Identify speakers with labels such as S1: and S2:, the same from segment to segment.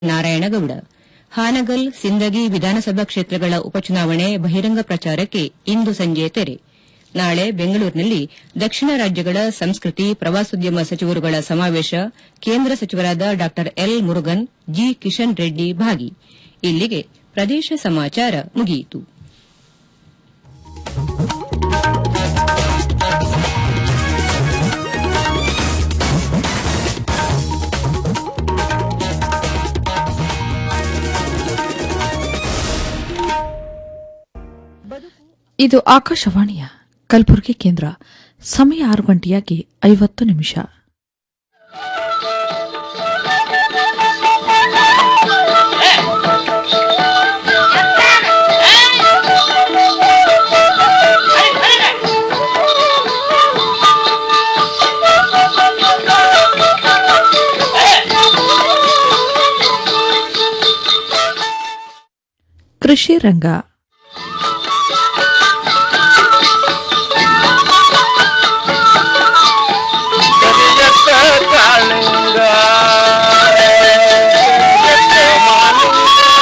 S1: ನಾರಾಯಣಗೌಡ ಹಾನಗಲ್ ಸಿಂದಗಿ ವಿಧಾನಸಭಾ ಕ್ಷೇತ್ರಗಳ ಉಪಚುನಾವಣೆ ಬಹಿರಂಗ ಪ್ರಚಾರಕ್ಕೆ ಇಂದು ಸಂಜೆ ತೆರೆ ನಾಳೆ ಬೆಂಗಳೂರಿನಲ್ಲಿ ದಕ್ಷಿಣ ರಾಜ್ಯಗಳ ಸಂಸ್ಕೃತಿ ಪ್ರವಾಸೋದ್ಯಮ ಸಚಿವರುಗಳ ಸಮಾವೇಶ ಕೇಂದ್ರ ಸಚಿವರಾದ ಡಾ ಎಲ್ ಮುರುಗನ್ ಜಿ ಕಿಶನ್ ರೆಡ್ಡಿ ಭಾಗಿ ಇಲ್ಲಿಗೆ ಪ್ರದೇಶ ಸಮಾಚಾರ ಮುಗಿಯಿತು
S2: ಇದು ಆಕಾಶವಾಣಿಯ ಕಲಬುರಗಿ ಕೇಂದ್ರ ಸಮಯ ಆರು ಗಂಟೆಯಾಗಿ ಐವತ್ತು ನಿಮಿಷ ಕೃಷಿ ರಂಗ
S3: ಕರಿಯತ್ತ ಕಾಳಿಂಗ ಕರಿಯತ್ತ ಮಾಲಿಂಗ.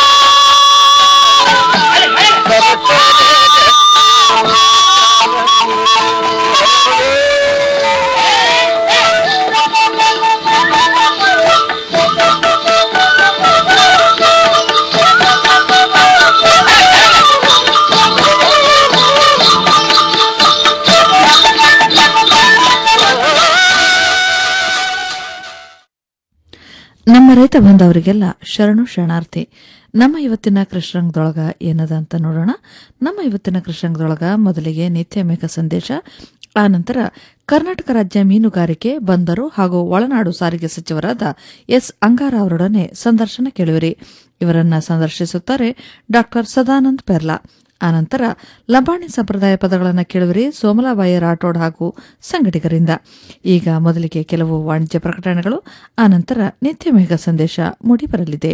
S2: ನಮ್ಮ ರೈತ ಬಂದವರಿಗೆಲ್ಲ ಶರಣು ಶರಣಾರ್ಥಿ ನಮ್ಮ ಇವತ್ತಿನ ಕೃಷ್ಣರಂಗದೊಳಗ ಏನದ ಅಂತ ನೋಡೋಣ ನಮ್ಮ ಇವತ್ತಿನ ಕೃಷ್ಣರಂಗದೊಳಗ ಮೊದಲಿಗೆ ನಿತ್ಯ ಮೇಘ ಸಂದೇಶ ಆ ನಂತರ ಕರ್ನಾಟಕ ರಾಜ್ಯ ಮೀನುಗಾರಿಕೆ ಬಂದರು ಹಾಗೂ ಒಳನಾಡು ಸಾರಿಗೆ ಸಚಿವರಾದ ಎಸ್ ಅಂಗಾರ ಅವರೊಡನೆ ಸಂದರ್ಶನ ಕೇಳುವಿರಿ ಇವರನ್ನ ಸಂದರ್ಶಿಸುತ್ತಾರೆ ಡಾ ಸದಾನಂದ್ ಪೆರ್ಲಾ ಆನಂತರ ಲಂಬಾಣಿ ಸಂಪ್ರದಾಯ ಪದಗಳನ್ನು ಕೇಳುವಿರಿ ಸೋಮಲಾಬಾಯಿ ರಾಠೋಡ್ ಹಾಗೂ ಸಂಘಟಿಗರಿಂದ ಈಗ ಮೊದಲಿಗೆ ಕೆಲವು ವಾಣಿಜ್ಯ ಪ್ರಕಟಣೆಗಳು ಆನಂತರ ನಿತ್ಯ ಮೇಘ ಸಂದೇಶ ಮೂಡಿಬರಲಿದೆ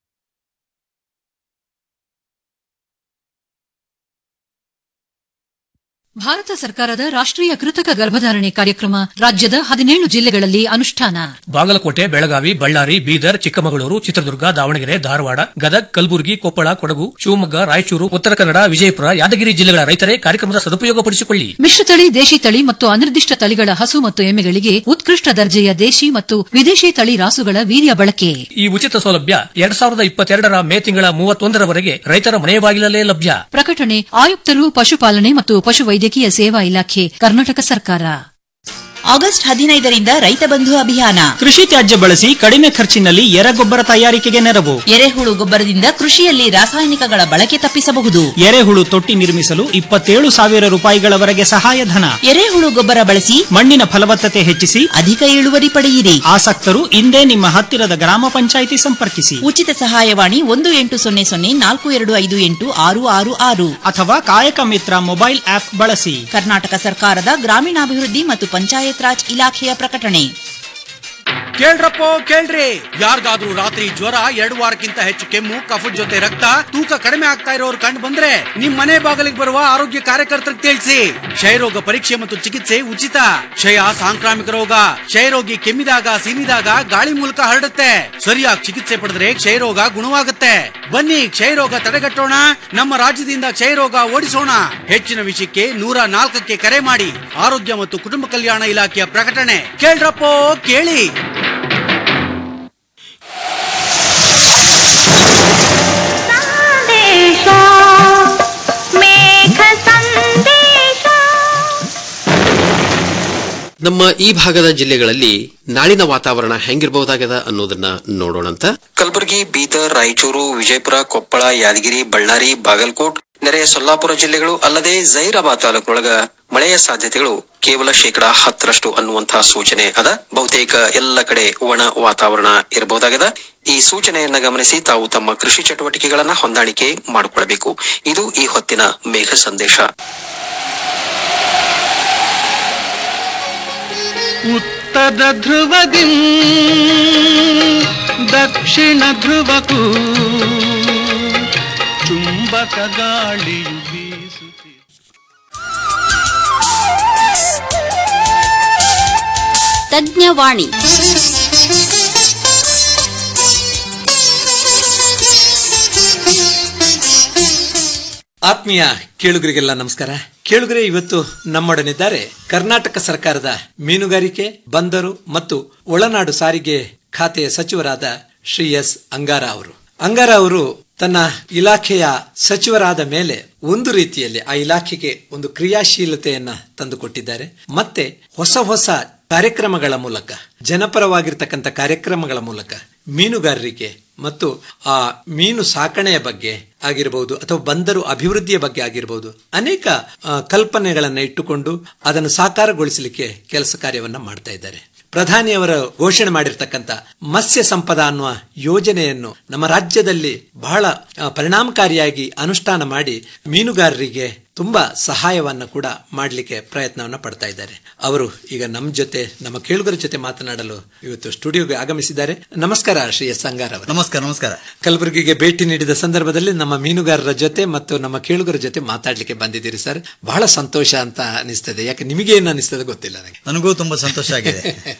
S4: ಭಾರತ ಸರ್ಕಾರದ ರಾಷ್ಟ್ರೀಯ ಕೃತಕ ಗರ್ಭಧಾರಣೆ ಕಾರ್ಯಕ್ರಮ ರಾಜ್ಯದ ಹದಿನೇಳು ಜಿಲ್ಲೆಗಳಲ್ಲಿ ಅನುಷ್ಠಾನ
S5: ಬಾಗಲಕೋಟೆ ಬೆಳಗಾವಿ ಬಳ್ಳಾರಿ ಬೀದರ್ ಚಿಕ್ಕಮಗಳೂರು ಚಿತ್ರದುರ್ಗ ದಾವಣಗೆರೆ ಧಾರವಾಡ ಗದಗ್ ಕಲಬುರಗಿ ಕೊಪ್ಪಳ ಕೊಡಗು ಶಿವಮೊಗ್ಗ ರಾಯಚೂರು ಉತ್ತರ ಕನ್ನಡ ವಿಜಯಪುರ ಯಾದಗಿರಿ ಜಿಲ್ಲೆಗಳ ರೈತರೇ ಕಾರ್ಯಕ್ರಮದ ಸದುಪಯೋಗಪಡಿಸಿಕೊಳ್ಳಿ
S4: ಮಿಶ್ರತಳಿ ದೇಶಿ ತಳಿ ಮತ್ತು ಅನಿರ್ದಿಷ್ಟ ತಳಿಗಳ ಹಸು ಮತ್ತು ಎಮ್ಮೆಗಳಿಗೆ ಉತ್ಕೃಷ್ಟ ದರ್ಜೆಯ ದೇಶಿ ಮತ್ತು ವಿದೇಶಿ ತಳಿ ರಾಸುಗಳ ವೀರ್ಯ ಬಳಕೆ
S5: ಈ ಉಚಿತ ಸೌಲಭ್ಯ ಎರಡ್ ಸಾವಿರದ ಇಪ್ಪತ್ತೆರಡರ ಮೇ ತಿಂಗಳ ಮೂವತ್ತೊಂದರವರೆಗೆ ರೈತರ ಮನೆ ಬಾಗಿಲಲ್ಲೇ ಲಭ್ಯ
S4: ಪ್ರಕಟಣೆ ಆಯುಕ್ತರು ಪಶುಪಾಲನೆ ಮತ್ತು ಪಶುವೈದ್ಯಕೀಯ ಸೇವಾ ಇಲಾಖೆ ಕರ್ನಾಟಕ ಸರ್ಕಾರ
S6: ಆಗಸ್ಟ್ ಹದಿನೈದರಿಂದ ರೈತ ಬಂಧು ಅಭಿಯಾನ
S7: ಕೃಷಿ ತ್ಯಾಜ್ಯ ಬಳಸಿ ಕಡಿಮೆ ಖರ್ಚಿನಲ್ಲಿ ಎರೆಗೊಬ್ಬರ ತಯಾರಿಕೆಗೆ ನೆರವು
S6: ಎರೆಹುಳು ಗೊಬ್ಬರದಿಂದ ಕೃಷಿಯಲ್ಲಿ ರಾಸಾಯನಿಕಗಳ ಬಳಕೆ ತಪ್ಪಿಸಬಹುದು
S7: ಎರೆಹುಳು ತೊಟ್ಟಿ ನಿರ್ಮಿಸಲು ಇಪ್ಪತ್ತೇಳು ಸಾವಿರ ರೂಪಾಯಿಗಳವರೆಗೆ ಸಹಾಯಧನ
S6: ಎರೆಹುಳು ಗೊಬ್ಬರ ಬಳಸಿ
S7: ಮಣ್ಣಿನ ಫಲವತ್ತತೆ ಹೆಚ್ಚಿಸಿ
S6: ಅಧಿಕ ಇಳುವರಿ ಪಡೆಯಿರಿ
S7: ಆಸಕ್ತರು ಇಂದೇ ನಿಮ್ಮ ಹತ್ತಿರದ ಗ್ರಾಮ ಪಂಚಾಯಿತಿ ಸಂಪರ್ಕಿಸಿ
S6: ಉಚಿತ ಸಹಾಯವಾಣಿ ಒಂದು ಎಂಟು ಸೊನ್ನೆ ಸೊನ್ನೆ ನಾಲ್ಕು ಎರಡು ಐದು ಎಂಟು ಆರು ಆರು ಆರು
S7: ಅಥವಾ ಕಾಯಕ ಮಿತ್ರ ಮೊಬೈಲ್ ಆಪ್ ಬಳಸಿ
S6: ಕರ್ನಾಟಕ ಸರ್ಕಾರದ ಗ್ರಾಮೀಣಾಭಿವೃದ್ಧಿ ಮತ್ತು ಪಂಚಾಯತ್ ರಾಜ್ ಇಲಾಖೆಯ ಪ್ರಕಟಣೆ
S8: ಕೇಳ್ರಪ್ಪೋ ಕೇಳ್ರಿ ಯಾರಿಗಾದ್ರೂ ರಾತ್ರಿ ಜ್ವರ ಎರಡು ವಾರಕ್ಕಿಂತ ಹೆಚ್ಚು ಕೆಮ್ಮು ಕಫದ ಜೊತೆ ರಕ್ತ ತೂಕ ಕಡಿಮೆ ಆಗ್ತಾ ಇರೋರು ಕಂಡು ಬಂದ್ರೆ ನಿಮ್ ಮನೆ ಬಾಗಿಲಿಗೆ ಬರುವ ಆರೋಗ್ಯ ಕಾರ್ಯಕರ್ತರಿಗೆ ತಿಳಿಸಿ ಕ್ಷಯರೋಗ ಪರೀಕ್ಷೆ ಮತ್ತು ಚಿಕಿತ್ಸೆ ಉಚಿತ ಕ್ಷಯ ಸಾಂಕ್ರಾಮಿಕ ರೋಗ ಕ್ಷಯರೋಗಿ ಕೆಮ್ಮಿದಾಗ ಸೀನಿದಾಗ ಗಾಳಿ ಮೂಲಕ ಹರಡುತ್ತೆ ಸರಿಯಾಗಿ ಚಿಕಿತ್ಸೆ ಪಡೆದ್ರೆ ಕ್ಷಯರೋಗ ಗುಣವಾಗುತ್ತೆ ಬನ್ನಿ ಕ್ಷಯರೋಗ ತಡೆಗಟ್ಟೋಣ ನಮ್ಮ ರಾಜ್ಯದಿಂದ ಕ್ಷಯರೋಗ ಓಡಿಸೋಣ ಹೆಚ್ಚಿನ ವಿಷಯಕ್ಕೆ ನೂರ ನಾಲ್ಕಕ್ಕೆ ಕರೆ ಮಾಡಿ ಆರೋಗ್ಯ ಮತ್ತು ಕುಟುಂಬ ಕಲ್ಯಾಣ ಇಲಾಖೆಯ ಪ್ರಕಟಣೆ ಕೇಳ್ರಪ್ಪೋ ಕೇಳಿ
S9: ಸಂದೇಶ ಮೇಘ ಸಂದೇಶ
S10: ನಮ್ಮ ಈ ಭಾಗದ ಜಿಲ್ಲೆಗಳಲ್ಲಿ ನಾಳಿನ ವಾತಾವರಣ ಹೆಂಗಿರಬಹುದಾಗದ ಅನ್ನೋದನ್ನ ನೋಡೋಣಂತ ಕಲಬುರಗಿ ಬೀದರ್ ರಾಯಚೂರು ವಿಜಯಪುರ ಕೊಪ್ಪಳ ಯಾದಗಿರಿ ಬಳ್ಳಾರಿ ಬಾಗಲಕೋಟ್ ನೆರೆಯ ಸೊಲ್ಲಾಪುರ ಜಿಲ್ಲೆಗಳು ಅಲ್ಲದೆ ಜೈರಾಬಾದ್ ತಾಲೂಕಿನೊಳಗ ಮಳೆಯ ಸಾಧ್ಯತೆಗಳು ಕೇವಲ ಶೇಕಡಾ ಹತ್ತರಷ್ಟು ಅನ್ನುವಂತಹ ಸೂಚನೆ ಅದ ಬಹುತೇಕ ಎಲ್ಲ ಕಡೆ ಒಣ ವಾತಾವರಣ ಇರಬಹುದಾಗದ ಈ ಸೂಚನೆಯನ್ನ ಗಮನಿಸಿ ತಾವು ತಮ್ಮ ಕೃಷಿ ಚಟುವಟಿಕೆಗಳನ್ನ ಹೊಂದಾಣಿಕೆ ಮಾಡಿಕೊಳ್ಳಬೇಕು ಇದು ಈ ಹೊತ್ತಿನ ಮೇಘ ಸಂದೇಶ
S3: ಉತ್ತರ ಧ್ರುವದಿ ದಕ್ಷಿಣ ಧ್ರುವಕ್ಕೂ ಚುಂಬಕ ಗಾಳಿಯು ಬೀಸುತ್ತಿದೆ
S11: ತಜ್ಞವಾಣಿ ಆತ್ಮೀಯ ಕೇಳುಗರಿಗೆಲ್ಲ ನಮಸ್ಕಾರ ಕೇಳುಗರೆ ಇವತ್ತು ನಮ್ಮೊಡನಿದ್ದಾರೆ ಕರ್ನಾಟಕ ಸರ್ಕಾರದ ಮೀನುಗಾರಿಕೆ ಬಂದರು ಮತ್ತು ಒಳನಾಡು ಸಾರಿಗೆ ಖಾತೆಯ ಸಚಿವರಾದ ಶ್ರೀ ಎಸ್ ಅಂಗಾರ ಅವರು ಅಂಗಾರ ಅವರು ತನ್ನ ಇಲಾಖೆಯ ಸಚಿವರಾದ ಮೇಲೆ ಒಂದು ರೀತಿಯಲ್ಲಿ ಆ ಇಲಾಖೆಗೆ ಒಂದು ಕ್ರಿಯಾಶೀಲತೆಯನ್ನ ತಂದುಕೊಟ್ಟಿದ್ದಾರೆ ಮತ್ತೆ ಹೊಸ ಹೊಸ ಕಾರ್ಯಕ್ರಮಗಳ ಮೂಲಕ ಜನಪರವಾಗಿರ್ತಕ್ಕಂಥ ಕಾರ್ಯಕ್ರಮಗಳ ಮೂಲಕ ಮೀನುಗಾರರಿಗೆ ಮತ್ತು ಆ ಮೀನು ಸಾಕಣೆಯ ಬಗ್ಗೆ ಆಗಿರಬಹುದು ಅಥವಾ ಬಂದರು ಅಭಿವೃದ್ಧಿಯ ಬಗ್ಗೆ ಆಗಿರಬಹುದು ಅನೇಕ ಆ, ಕಲ್ಪನೆಗಳನ್ನ ಇಟ್ಟುಕೊಂಡು ಅದನ್ನು ಸಾಕಾರಗೊಳಿಸಲಿಕ್ಕೆ ಕೆಲಸ ಕಾರ್ಯವನ್ನ ಮಾಡ್ತಾ ಇದ್ದಾರೆ ಪ್ರಧಾನಿಯವರ ಘೋಷಣೆ ಮಾಡಿರ್ತಕ್ಕಂಥ ಮತ್ಸ್ಯ ಸಂಪದ ಅನ್ನುವ ಯೋಜನೆಯನ್ನು ನಮ್ಮ ರಾಜ್ಯದಲ್ಲಿ ಬಹಳ ಆ, ಪರಿಣಾಮಕಾರಿಯಾಗಿ ಅನುಷ್ಠಾನ ಮಾಡಿ ಮೀನುಗಾರರಿಗೆ ತುಂಬಾ ಸಹಾಯವನ್ನ ಕೂಡ ಮಾಡಲಿಕ್ಕೆ ಪ್ರಯತ್ನವನ್ನ ಪಡ್ತಾ ಇದ್ದಾರೆ ಅವರು ಈಗ ನಮ್ಮ ಜೊತೆ ನಮ್ಮ ಕೇಳುಗರ ಜೊತೆ ಮಾತನಾಡಲು ಇವತ್ತು ಸ್ಟುಡಿಯೋಗೆ ಆಗಮಿಸಿದ್ದಾರೆ ನಮಸ್ಕಾರ ಶ್ರೀ ಎಸ್ ಅಂಗಾರ್ ಅವರು
S12: ನಮಸ್ಕಾರ ನಮಸ್ಕಾರ
S11: ಕಲಬುರಗಿಗೆ ಭೇಟಿ ನೀಡಿದ ಸಂದರ್ಭದಲ್ಲಿ ನಮ್ಮ ಮೀನುಗಾರರ ಜೊತೆ ಮತ್ತು ನಮ್ಮ ಕೇಳುಗರ ಜೊತೆ ಮಾತಾಡ್ಲಿಕ್ಕೆ ಬಂದಿದ್ದೀರಿ ಸರ್ ಬಹಳ ಸಂತೋಷ ಅಂತ ಅನಿಸ್ತದೆ ಯಾಕೆ ನಿಮಗೆ ಏನು ಅನಿಸ್ತದೆ ಗೊತ್ತಿಲ್ಲ ನನಗೆ
S12: ನನಗೂ ತುಂಬಾ ಸಂತೋಷ ಆಗಿದೆ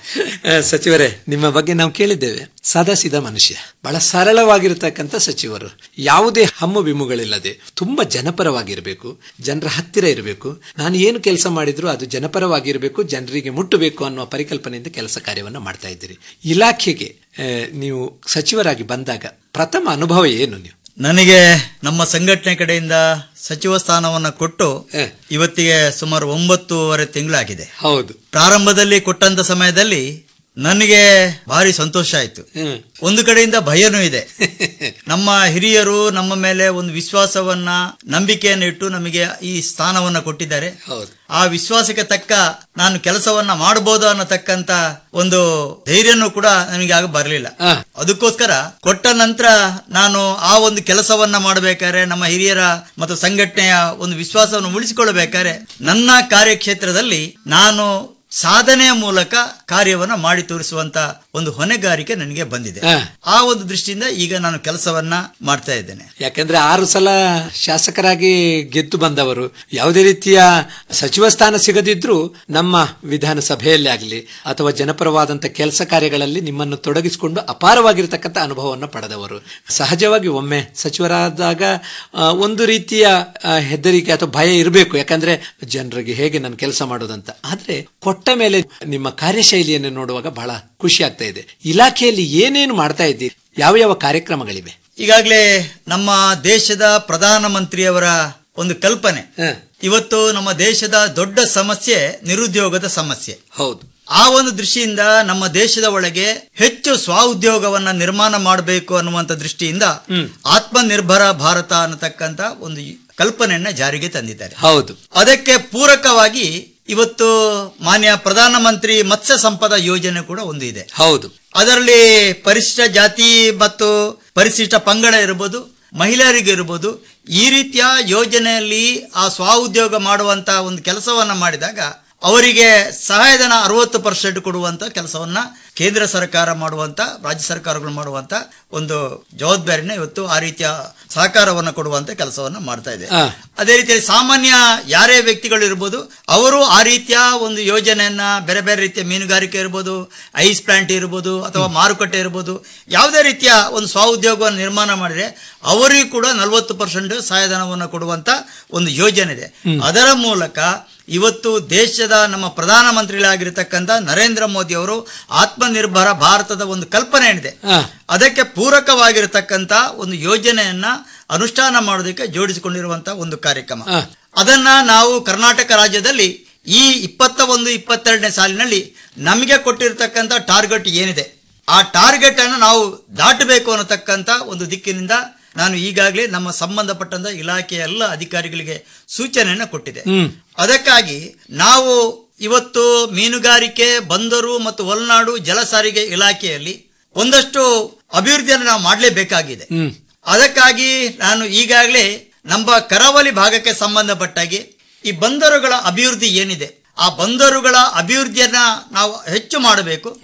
S11: ಆ, ಸಚಿವರೇ ನಿಮ್ಮ ಬಗ್ಗೆ ನಾವು ಕೇಳಿದ್ದೇವೆ ಸಾದಾ ಸೀದಾ ಮನುಷ್ಯ ಬಹಳ ಸರಳವಾಗಿರತಕ್ಕಂಥ ಸಚಿವರು ಯಾವುದೇ ಹಮ್ಮು ಬಿಮ್ಮುಗಳಿಲ್ಲದೆ ತುಂಬಾ ಜನಪರವಾಗಿರಬೇಕು ಜನರ ಹತ್ತಿರ ಇರಬೇಕು ನಾನು ಏನು ಕೆಲಸ ಮಾಡಿದ್ರು ಅದು ಜನಪರವಾಗಿರಬೇಕು ಜನರಿಗೆ ಮುಟ್ಟಬೇಕು ಅನ್ನುವ ಪರಿಕಲ್ಪನೆಯಿಂದ ಕೆಲಸ ಕಾರ್ಯವನ್ನು ಮಾಡ್ತಾ ಇದ್ದೀರಿ ಇಲಾಖೆಗೆ ಆ, ನೀವು ಸಚಿವರಾಗಿ ಬಂದಾಗ ಪ್ರಥಮ ಅನುಭವ ಏನು ನೀವು
S12: ನನಗೆ ನಮ್ಮ ಸಂಘಟನೆ ಕಡೆಯಿಂದ ಸಚಿವ ಸ್ಥಾನವನ್ನ ಕೊಟ್ಟು ಇವತ್ತಿಗೆ ಸುಮಾರು ಒಂಬತ್ತೂವರೆ ತಿಂಗಳಾಗಿದೆ
S11: ಹೌದು
S12: ಪ್ರಾರಂಭದಲ್ಲಿ ಕೊಟ್ಟಂತ ಸಮಯದಲ್ಲಿ ನನಗೆ ಭಾರಿ ಸಂತೋಷ ಆಯ್ತು ಒಂದು ಕಡೆಯಿಂದ ಭಯನೂ ಇದೆ ನಮ್ಮ ಹಿರಿಯರು ನಮ್ಮ ಮೇಲೆ ಒಂದು ವಿಶ್ವಾಸವನ್ನ ನಂಬಿಕೆಯನ್ನು ಇಟ್ಟು ನಮಗೆ ಈ ಸ್ಥಾನವನ್ನ ಕೊಟ್ಟಿದ್ದಾರೆ ಆ ವಿಶ್ವಾಸಕ್ಕೆ ತಕ್ಕ ನಾನು ಕೆಲಸವನ್ನ ಮಾಡಬಹುದು ಅನ್ನತಕ್ಕಂತ ಒಂದು ಧೈರ್ಯನೂ ಕೂಡ ನನಗೆ ಆಗ ಬರಲಿಲ್ಲ ಅದಕ್ಕೋಸ್ಕರ ಕೊಟ್ಟ ನಂತರ ನಾನು ಆ ಒಂದು ಕೆಲಸವನ್ನ ಮಾಡಬೇಕಾದ್ರೆ ನಮ್ಮ ಹಿರಿಯರ ಮತ್ತು ಸಂಘಟನೆಯ ಒಂದು ವಿಶ್ವಾಸವನ್ನು ಉಳಿಸಿಕೊಳ್ಳಬೇಕಾದ್ರೆ ನನ್ನ ಕಾರ್ಯಕ್ಷೇತ್ರದಲ್ಲಿ ನಾನು ಸಾಧನೆಯ ಮೂಲಕ ಕಾರ್ಯವನ್ನ ಮಾಡಿ ತೋರಿಸುವಂತ ಒಂದು ಹೊಣೆಗಾರಿಕೆ ನನಗೆ ಬಂದಿದೆ ಆ ಒಂದು ದೃಷ್ಟಿಯಿಂದ ಈಗ ನಾನು ಕೆಲಸವನ್ನ ಮಾಡ್ತಾ ಇದ್ದೇನೆ
S11: ಯಾಕಂದ್ರೆ ಆರು ಸಲ ಶಾಸಕರಾಗಿ ಗೆದ್ದು ಬಂದವರು ಯಾವುದೇ ರೀತಿಯ ಸಚಿವ ಸ್ಥಾನ ಸಿಗದಿದ್ರೂ ನಮ್ಮ ವಿಧಾನಸಭೆಯಲ್ಲಿ ಆಗಲಿ ಅಥವಾ ಜನಪರವಾದಂಥ ಕೆಲಸ ಕಾರ್ಯಗಳಲ್ಲಿ ನಿಮ್ಮನ್ನು ತೊಡಗಿಸಿಕೊಂಡು ಅಪಾರವಾಗಿರ್ತಕ್ಕಂಥ ಅನುಭವವನ್ನು ಪಡೆದವರು ಸಹಜವಾಗಿ ಒಮ್ಮೆ ಸಚಿವರಾದಾಗ ಆ, ಒಂದು ರೀತಿಯ ಆ, ಹೆದರಿಕೆ ಅಥವಾ ಭಯ ಇರಬೇಕು ಯಾಕಂದ್ರೆ ಜನರಿಗೆ ಹೇಗೆ ನಾನು ಕೆಲಸ ಮಾಡೋದಂತ ಆದ್ರೆ ಕೊಟ್ಟ ಮೇಲೆ ನಿಮ್ಮ ಕಾರ್ಯಶೈಲಿಯನ್ನು ನೋಡುವಾಗ ಬಹಳ ಖುಷಿ ಆಗ್ತಾ ಇದೆ ಇಲಾಖೆಯಲ್ಲಿ ಏನೇನು ಮಾಡ್ತಾ ಇದ್ದೀರಿ ಯಾವ ಯಾವ ಕಾರ್ಯಕ್ರಮಗಳಿವೆ
S12: ಈಗಾಗಲೇ ನಮ್ಮ ದೇಶದ ಪ್ರಧಾನಮಂತ್ರಿಯವರ ಒಂದು ಕಲ್ಪನೆ ಇವತ್ತು ನಮ್ಮ ದೇಶದ ದೊಡ್ಡ ಸಮಸ್ಯೆ ನಿರುದ್ಯೋಗದ ಸಮಸ್ಯೆ
S11: ಹೌದು
S12: ಆ ಒಂದು ದೃಷ್ಟಿಯಿಂದ ನಮ್ಮ ದೇಶದ ಒಳಗೆ ಹೆಚ್ಚು ಸ್ವಉದ್ಯೋಗವನ್ನ ನಿರ್ಮಾಣ ಮಾಡಬೇಕು ಅನ್ನುವಂತ ದೃಷ್ಟಿಯಿಂದ ಆತ್ಮನಿರ್ಭರ ಭಾರತ ಅನ್ನತಕ್ಕಂತ ಒಂದು ಕಲ್ಪನೆಯನ್ನ ಜಾರಿಗೆ ತಂದಿದ್ದಾರೆ
S11: ಹೌದು
S12: ಅದಕ್ಕೆ ಪೂರಕವಾಗಿ ಇವತ್ತು ಮಾನ್ಯ ಪ್ರಧಾನಮಂತ್ರಿ ಮತ್ಸ್ಯ ಸಂಪದ ಯೋಜನೆ ಕೂಡ ಒಂದು ಇದೆ
S11: ಹೌದು
S12: ಅದರಲ್ಲಿ ಪರಿಶಿಷ್ಟ ಜಾತಿ ಮತ್ತು ಪರಿಶಿಷ್ಟ ಪಂಗಡ ಇರಬಹುದು ಮಹಿಳೆಯರಿಗೆ ಇರಬಹುದು ಈ ರೀತಿಯ ಯೋಜನೆಯಲ್ಲಿ ಆ ಸ್ವಉದ್ಯೋಗ ಮಾಡುವಂತ ಒಂದು ಕೆಲಸವನ್ನ ಮಾಡಿದಾಗ ಅವರಿಗೆ ಸಹಾಯಧನ ಅರವತ್ತು ಪರ್ಸೆಂಟ್ ಕೊಡುವಂತ ಕೆಲಸವನ್ನ ಕೇಂದ್ರ ಸರ್ಕಾರ ಮಾಡುವಂತ ರಾಜ್ಯ ಸರ್ಕಾರಗಳು ಮಾಡುವಂತ ಒಂದು ಜವಾಬ್ದಾರಿನ ಇವತ್ತು ಆ ರೀತಿಯ ಸಹಕಾರವನ್ನು ಕೊಡುವಂತ ಕೆಲಸವನ್ನ ಮಾಡ್ತಾ ಇದೆ
S11: ಆ.
S12: ಅದೇ ರೀತಿಯಲ್ಲಿ ಸಾಮಾನ್ಯ ಯಾರೇ ವ್ಯಕ್ತಿಗಳು ಇರ್ಬೋದು ಅವರು ಆ ರೀತಿಯ ಒಂದು ಯೋಜನೆಯನ್ನ ಬೇರೆ ಬೇರೆ ರೀತಿಯ ಮೀನುಗಾರಿಕೆ ಇರ್ಬೋದು ಐಸ್ ಪ್ಲಾಂಟ್ ಇರ್ಬೋದು ಅಥವಾ ಮಾರುಕಟ್ಟೆ ಇರ್ಬೋದು ಯಾವುದೇ ರೀತಿಯ ಒಂದು ಸ್ವಉದ್ಯೋಗವನ್ನು ನಿರ್ಮಾಣ ಮಾಡಿದ್ರೆ ಅವರಿಗೂ ಕೂಡ ನಲವತ್ತು ಪರ್ಸೆಂಟ್ ಸಹಾಯಧನವನ್ನು ಕೊಡುವಂತ ಒಂದು ಯೋಜನೆ ಇದೆ ಅದರ ಮೂಲಕ ಇವತ್ತು ದೇಶದ ನಮ್ಮ ಪ್ರಧಾನಮಂತ್ರಿಗಳಾಗಿರ್ತಕ್ಕಂಥ ನರೇಂದ್ರ ಮೋದಿ ಅವರು ಆತ್ಮನಿರ್ಭರ ಭಾರತದ ಒಂದು ಕಲ್ಪನೆ ಏನಿದೆ ಅದಕ್ಕೆ ಪೂರಕವಾಗಿರತಕ್ಕಂತ ಒಂದು ಯೋಜನೆಯನ್ನ ಅನುಷ್ಠಾನ ಮಾಡೋದಕ್ಕೆ ಜೋಡಿಸಿಕೊಂಡಿರುವಂತಹ ಒಂದು ಕಾರ್ಯಕ್ರಮ ಅದನ್ನ ನಾವು ಕರ್ನಾಟಕ ರಾಜ್ಯದಲ್ಲಿ ಈ ಇಪ್ಪತ್ತ ಒಂದು ಇಪ್ಪತ್ತೆರಡನೇ ಸಾಲಿನಲ್ಲಿ ನಮಗೆ ಕೊಟ್ಟಿರ್ತಕ್ಕಂಥ ಟಾರ್ಗೆಟ್ ಏನಿದೆ ಆ ಟಾರ್ಗೆಟ್ ಅನ್ನು ನಾವು ದಾಟಬೇಕು ಅನ್ನತಕ್ಕಂಥ ಒಂದು ದಿಕ್ಕಿನಿಂದ ನಾನು ಈಗಾಗಲೇ ನಮ್ಮ ಸಂಬಂಧಪಟ್ಟಂತ ಇಲಾಖೆಯ ಎಲ್ಲ ಅಧಿಕಾರಿಗಳಿಗೆ ಸೂಚನೆಯನ್ನು ಕೊಟ್ಟಿದೆ ಅದಕ್ಕಾಗಿ ನಾವು ಇವತ್ತು ಮೀನುಗಾರಿಕೆ ಬಂದರು ಮತ್ತು ಒಳನಾಡು ಜಲ ಸಾರಿಗೆ ಇಲಾಖೆಯಲ್ಲಿ ಒಂದಷ್ಟು ಅಭಿವೃದ್ಧಿಯನ್ನು ನಾವು ಮಾಡಲೇಬೇಕಾಗಿದೆ ಅದಕ್ಕಾಗಿ ನಾನು ಈಗಾಗಲೇ ನಮ್ಮ ಕರಾವಳಿ ಭಾಗಕ್ಕೆ ಸಂಬಂಧಪಟ್ಟಾಗಿ ಈ ಬಂದರುಗಳ ಅಭಿವೃದ್ಧಿ ಏನಿದೆ ಆ ಬಂದರುಗಳ ಅಭಿವೃದ್ಧಿಯನ್ನ ನಾವು ಹೆಚ್ಚು ಮಾಡಬೇಕು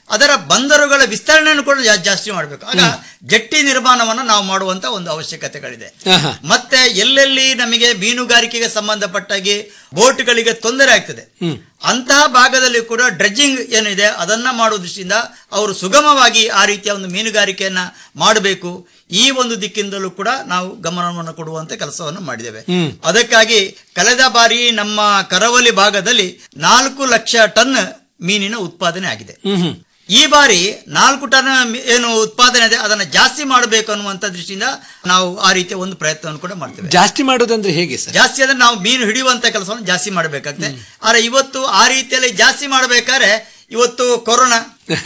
S12: ಅದರ ಬಂದರುಗಳ ವಿಸ್ತರಣೆಯನ್ನು ಕೂಡ ಜಾ- ಜಾಸ್ತಿ ಮಾಡಬೇಕು ಆಗ ಜಟ್ಟಿ ನಿರ್ಮಾಣವನ್ನು ನಾವು ಮಾಡುವಂತ ಒಂದು ಅವಶ್ಯಕತೆಗಳಿದೆ
S11: ಆಹಾ.
S12: ಮತ್ತೆ ಎಲ್ಲೆಲ್ಲಿ ನಮಗೆ ಮೀನುಗಾರಿಕೆಗೆ ಸಂಬಂಧಪಟ್ಟಾಗಿ ಬೋಟ್ಗಳಿಗೆ ತೊಂದರೆ ಆಗ್ತದೆ ಅಂತಹ ಭಾಗದಲ್ಲಿ ಕೂಡ ಡ್ರೆಡ್ಜಿಂಗ್ ಏನಿದೆ ಅದನ್ನ ಮಾಡುವ ದೃಷ್ಟಿಯಿಂದ ಅವರು ಸುಗಮವಾಗಿ ಆ ರೀತಿಯ ಒಂದು ಮೀನುಗಾರಿಕೆಯನ್ನ ಮಾಡಬೇಕು ಈ ಒಂದು ದಿಕ್ಕಿಂದಲೂ ಕೂಡ ನಾವು ಗಮನವನ್ನು ಕೊಡುವಂತ ಕೆಲಸವನ್ನು ಮಾಡಿದ್ದೇವೆ
S11: ಹ್ಮ್.
S12: ಅದಕ್ಕಾಗಿ ಕಳೆದ ಬಾರಿ ನಮ್ಮ ಕರಾವಳಿ ಭಾಗದಲ್ಲಿ ನಾಲ್ಕು ಲಕ್ಷ ಟನ್ ಮೀನಿನ ಉತ್ಪಾದನೆ ಆಗಿದೆ
S11: ಹ್ಮ್ ಹ್ಮ್
S12: ಈ ಬಾರಿ ನಾಲ್ಕು ಟನ್ ಮಿ- ಏನು ಉತ್ಪಾದನೆ ಇದೆ ಅದನ್ನ ಜಾಸ್ತಿ ಮಾಡಬೇಕು ಅನ್ನುವಂತ ದೃಷ್ಟಿಯಿಂದ ನಾವು ಆ ರೀತಿಯ ಒಂದು ಪ್ರಯತ್ನವನ್ನು ಕೂಡ ಮಾಡ್ತೇವೆ
S11: ಜಾಸ್ತಿ ಮಾಡೋದಂದ್ರೆ ಹೇಗೆ ಸರ್
S12: ಜಾಸ್ತಿ ಅಂದ್ರೆ ನಾವು ಮೀನು ಹಿಡಿಯುವಂತ ಕೆಲಸವನ್ನು ಜಾಸ್ತಿ ಮಾಡಬೇಕಾಗ್ತದೆ ಆದ್ರೆ ಇವತ್ತು ಆ ರೀತಿಯಲ್ಲಿ ಜಾಸ್ತಿ ಮಾಡಬೇಕಾದ್ರೆ ಇವತ್ತು ಕೊರೋನಾ